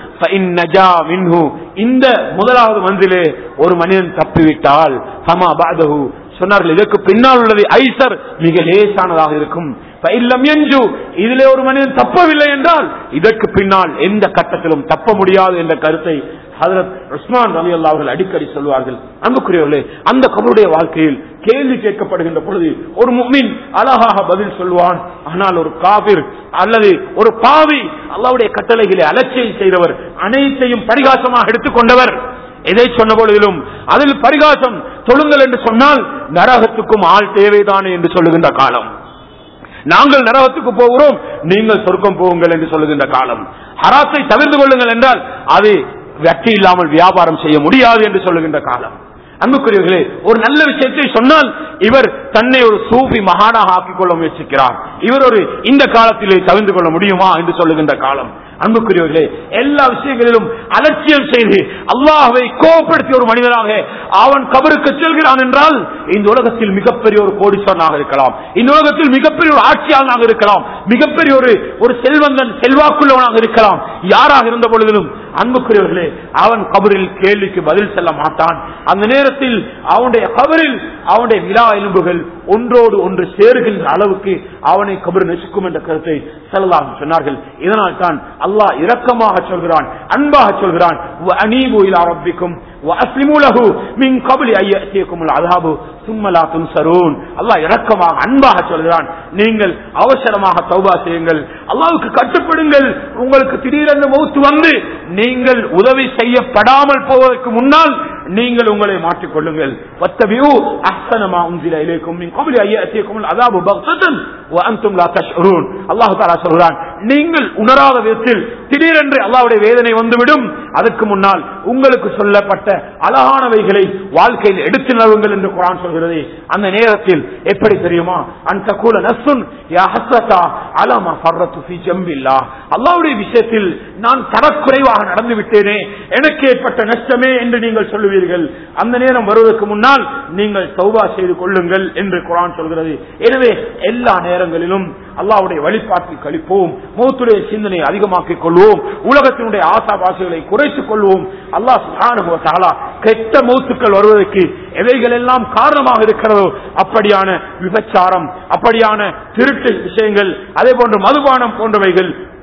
இந்த முதலாவது மந்திலே ஒரு மனிதன் தப்பிவிட்டால் ஹமா பாதகு சொன்னார்கள் இதற்கு பின்னால் உள்ளது ஐசர் மிக லேசானதாக இருக்கும் இல்லம் என்று இதிலே ஒரு மனிதன் தப்பவில்லை என்றால் இதற்கு பின்னால் எந்த கட்டத்திலும் தப்ப முடியாது என்ற கருத்தை ஹதரத் உஸ்மான் அலி அல்லா அவர்கள் அடிக்கடி சொல்வார்கள் அன்புக்குரியவர்களே அந்த கபருடைய வாழ்க்கையில் கேள்வி கேட்கப்படுகின்ற பொழுது ஒரு முக்மின் அழகாக பதில் சொல்வான் ஆனால் ஒரு காபிர் அல்லது ஒரு பாவி அல்லாவுடைய கட்டளைகளை அலட்சியம் செய்தவர் அனைத்தையும் பரிகாசமாக எடுத்துக்கொண்டவர் எதை சொன்ன பொழுதிலும் அதில் பரிகாசம் தொழுங்கள் என்று சொன்னால் நரகத்துக்கும் ஆள் தேவைதானே என்று சொல்லுகின்ற காலம் நாங்கள் நரகத்துக்கு போகிறோம் நீங்கள் சொர்க்கம் போகுங்கள் என்று சொல்லுகின்ற காலம் ஹராத்தை தவிர்த்து கொள்ளுங்கள் என்றால் அது வெற்றி இல்லாமல் வியாபாரம் செய்ய முடியாது என்று சொல்லுகின்ற காலம் அன்புக்குரியவர்களே ஒரு நல்ல விஷயத்தை சொன்னால் இவர் தன்னை ஒரு சூஃபி மகானாக ஆக்கிக் கொள்ள முயற்சிக்கிறார் இவர் ஒரு இந்த காலத்திலே தவிர்த்து கொள்ள முடியுமா என்று சொல்லுகின்ற காலம் அன்புக்குரியவர்களே எல்லா விஷயங்களிலும் அலட்சியம் செய்து அல்லாஹை கோபப்படுத்திய ஒரு மனிதனாக அவன் கபருக்கு செல்கிறான் என்றால் இந்த உலகத்தில் மிகப்பெரிய ஒரு கோடீஸ்வரனாக இருக்கலாம் இந்த உலகத்தில் மிகப்பெரிய ஒரு ஆட்சியாளனாக இருக்கலாம் மிகப்பெரிய ஒரு ஒரு செல்வந்தன் செல்வாக்குள்ளவனாக இருக்கலாம் யாராக இருந்த பொழுதிலும் அன்புக்குரியவர்களே அவன் கபரில் கேள்விக்கு பதில் செல்ல மாட்டான் அந்த நேரத்தில் அவனுடைய கபரில் அவனுடைய விழா எலும்புகள் ஒன்றோடு ஒன்று சேருகின்ற அளவுக்கு அவனை கபர் நெசுக்கும் என்ற கருத்தை செல்லலாம் சொன்னார்கள் இதனால் தான் அல்லாஹ் இரக்கமாக சொல்கிறான் அன்பாக சொல்கிறான் அனீபு இலா ரப்பிக்கும் وَأَسْلِمُوا لَهُ مِنْ قَبْلِ أَنْ يَأْتِيَكُمُ الْعَذَابُ ثُمَّ لَا تُنْصَرُونَ அல்லாஹ் இரக்கமாக அன்பாக சொல்கிறான் நீங்கள் அவசரமாக தௌபா செய்யுங்கள் அல்லாஹ்வுக்கு கட்டுப்படுங்கள் உங்களுக்கு திடீரென்று மௌத்து வந்து நீங்கள் உதவி செய்யப்படாமல் போவதற்கு முன்னால் நீங்கள் உங்களை மாற்றிக் கொள்ளுங்கள் வத்தபியூ அஹ்சனமா உன்சில இலைக்கும் மின் கபலி ஐயத்தியக்கும் அதாபு பக்தன் وأنتم لا تشعرون அல்லாஹ் தஆலா சொல்றான் நீங்கள் உணராத விதத்தில் திடீரென்று அல்லாஹ்வுடைய வேதனை வந்துவிடும் அதற்கு முன்னால் உங்களுக்கு சொல்லப்பட்ட அழகானவைகளை வாழ்க்கையில் எடுத்து நழுவுங்கள் என்று குரான் சொல்கிறது அந்த நேரத்தில் எப்படி தெரியுமா அந்த கூல நசுன் யா ஹஸ்ரதா அலமா ஃபர்ரத்து ஃபி ஜம்பில்லா அல்லாஹ்வுடைய விஷயத்தில் நான் தரக்குறைவாக நடந்து விட்டேனே எனக்கு ஏற்பட்ட நஷ்டமே என்று நீங்கள் சொல்லுவீர்கள் அந்த நேரம் வருவதற்கு முன்னால் நீங்கள் தௌபா செய்து கொள்ளுங்கள் என்று குரான் சொல்கிறது எனவே எல்லா நேரங்களிலும் அல்லாவுடைய வழிபாட்டில் கழிப்போம் மூத்துடைய சிந்தனை அதிகமாக்கிக் கொள்வோம் உலகத்தினுடைய ஆசாபாசைகளை குறைத்துக் கொள்வோம் அல்லாஹ் சுப்ஹானஹு வ தஆலா கெட்ட மூத்துக்கள் வருவதற்கு எவைகள் எல்லாம் காரணமாக இருக்கிறதோ அப்படியான விபச்சாரம் அப்படியான திருட்டு விஷயங்கள் அதே போன்று மதுபானம் போன்றவைகள்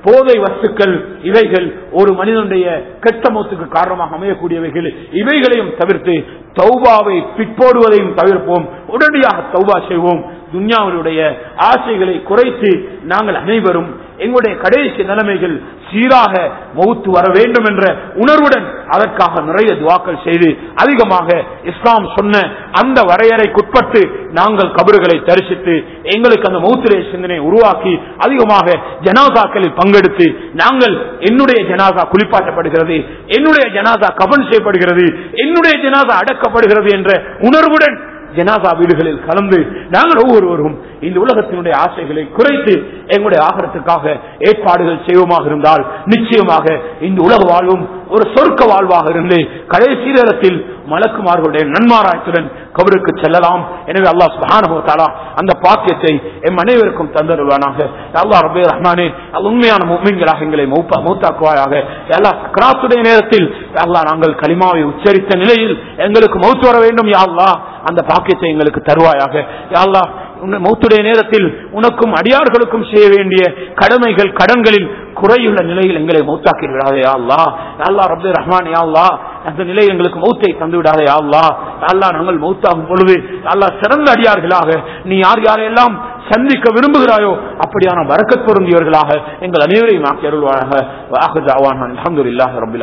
போதை வஸ்துக்கள் இவைகள் ஒரு மனிதனுடைய கெட்ட மௌத்துக்கு காரணமாக அமையக்கூடியவைகள் இவைகளையும் தவிர்த்து தௌபாவை பிற்போடுவதையும் தவிர்ப்போம் உடனடியாக தௌபா செய்வோம் துன்யாவினுடைய ஆசைகளை குறைத்து நாங்கள் அனைவரும் எங்களுடைய கடைசி நிலைமைகள் சீராக மௌத்து வர வேண்டும் என்ற உணர்வுடன் அதற்காக நிறைய துவாக்கள் செய்து அதிகமாக இஸ்லாம் சொன்ன அந்த வரையறைக்குட்பட்டு நாங்கள் கபறுகளை தரிசித்து எங்களுக்கு அந்த மௌத்திலே சிந்தனை உருவாக்கி அதிகமாக ஜனாசாக்களில் பங்கெடுத்து நாங்கள் என்னுடைய ஜனாசா குளிப்பாட்டப்படுகிறது என்னுடைய ஜனாசா கபன் செய்யப்படுகிறது என்னுடைய ஜனாசா அடக்கப்படுகிறது என்ற உணர்வுடன் ஜனாசா வீடுகளில் கலந்து நாங்கள் ஒவ்வொருவரும் இந்த உலகத்தினுடைய ஆசைகளை குறைத்து எங்களுடைய ஆகரத்துக்காக ஏற்பாடுகள் செய்வோமாக இருந்தால் நிச்சயமாக இந்த உலக வாழ்வும் ஒரு சொர்க்க வாழ்வாக இருந்து கடைசி நேரத்தில் மலக்குமார்களுடைய நன்மாராயத்துடன் கபருக்கு செல்லலாம் எனவே அல்லாஹ் சுப்ஹானஹு வ தஆலா அந்த பாக்கியத்தை எம் அனைவருக்கும் தந்தருவானாக அல்லாஹ் ரப்பே ரஹ்மானே அல்லாஹ் உண்மையான முஃமின்களாக எங்களை மௌப்பா மௌத்தாக்குவாயாக அல்லாஹ் சக்ராத்துடைய நேரத்தில் அல்லாஹ் நாங்கள் கலிமாவை உச்சரித்த நிலையில் எங்களுக்கு மௌத் வர வேண்டும் யா அல்லாஹ் அந்த பாக்கியத்தை எங்களுக்கு தருவாயாக யா அல்லாஹ் உன்னை மௌத்துடைய நேரத்தில் உனக்கும் அடியார்களுக்கும் செய்ய வேண்டிய கடமைகள் கடன்களில் குறையுள்ள நிலையில் எங்களை மௌத்தாக்கி விடாதே யா அல்லாஹ் யா அல்லாஹ் ரப்பே ரஹ்மான் யா அல்லாஹ் அந்த நிலை எங்களுக்கு மௌத்தை தந்து விடாதே யா அல்லாஹ் யா அல்லாஹ் நாங்கள் மௌத்தாகும் பொழுது யா அல்லாஹ் சிறந்த அடியார்களாக நீ யார் யாரெல்லாம் சந்திக்க விரும்புகிறாயோ அப்படியான வரக்கத் பொருந்தியவர்களாக எங்கள் அனைவரையும் ஆக்கி அருள்வாராக வாஹு தாவான் அல்ஹம்துலில்லாஹி ரப்பில்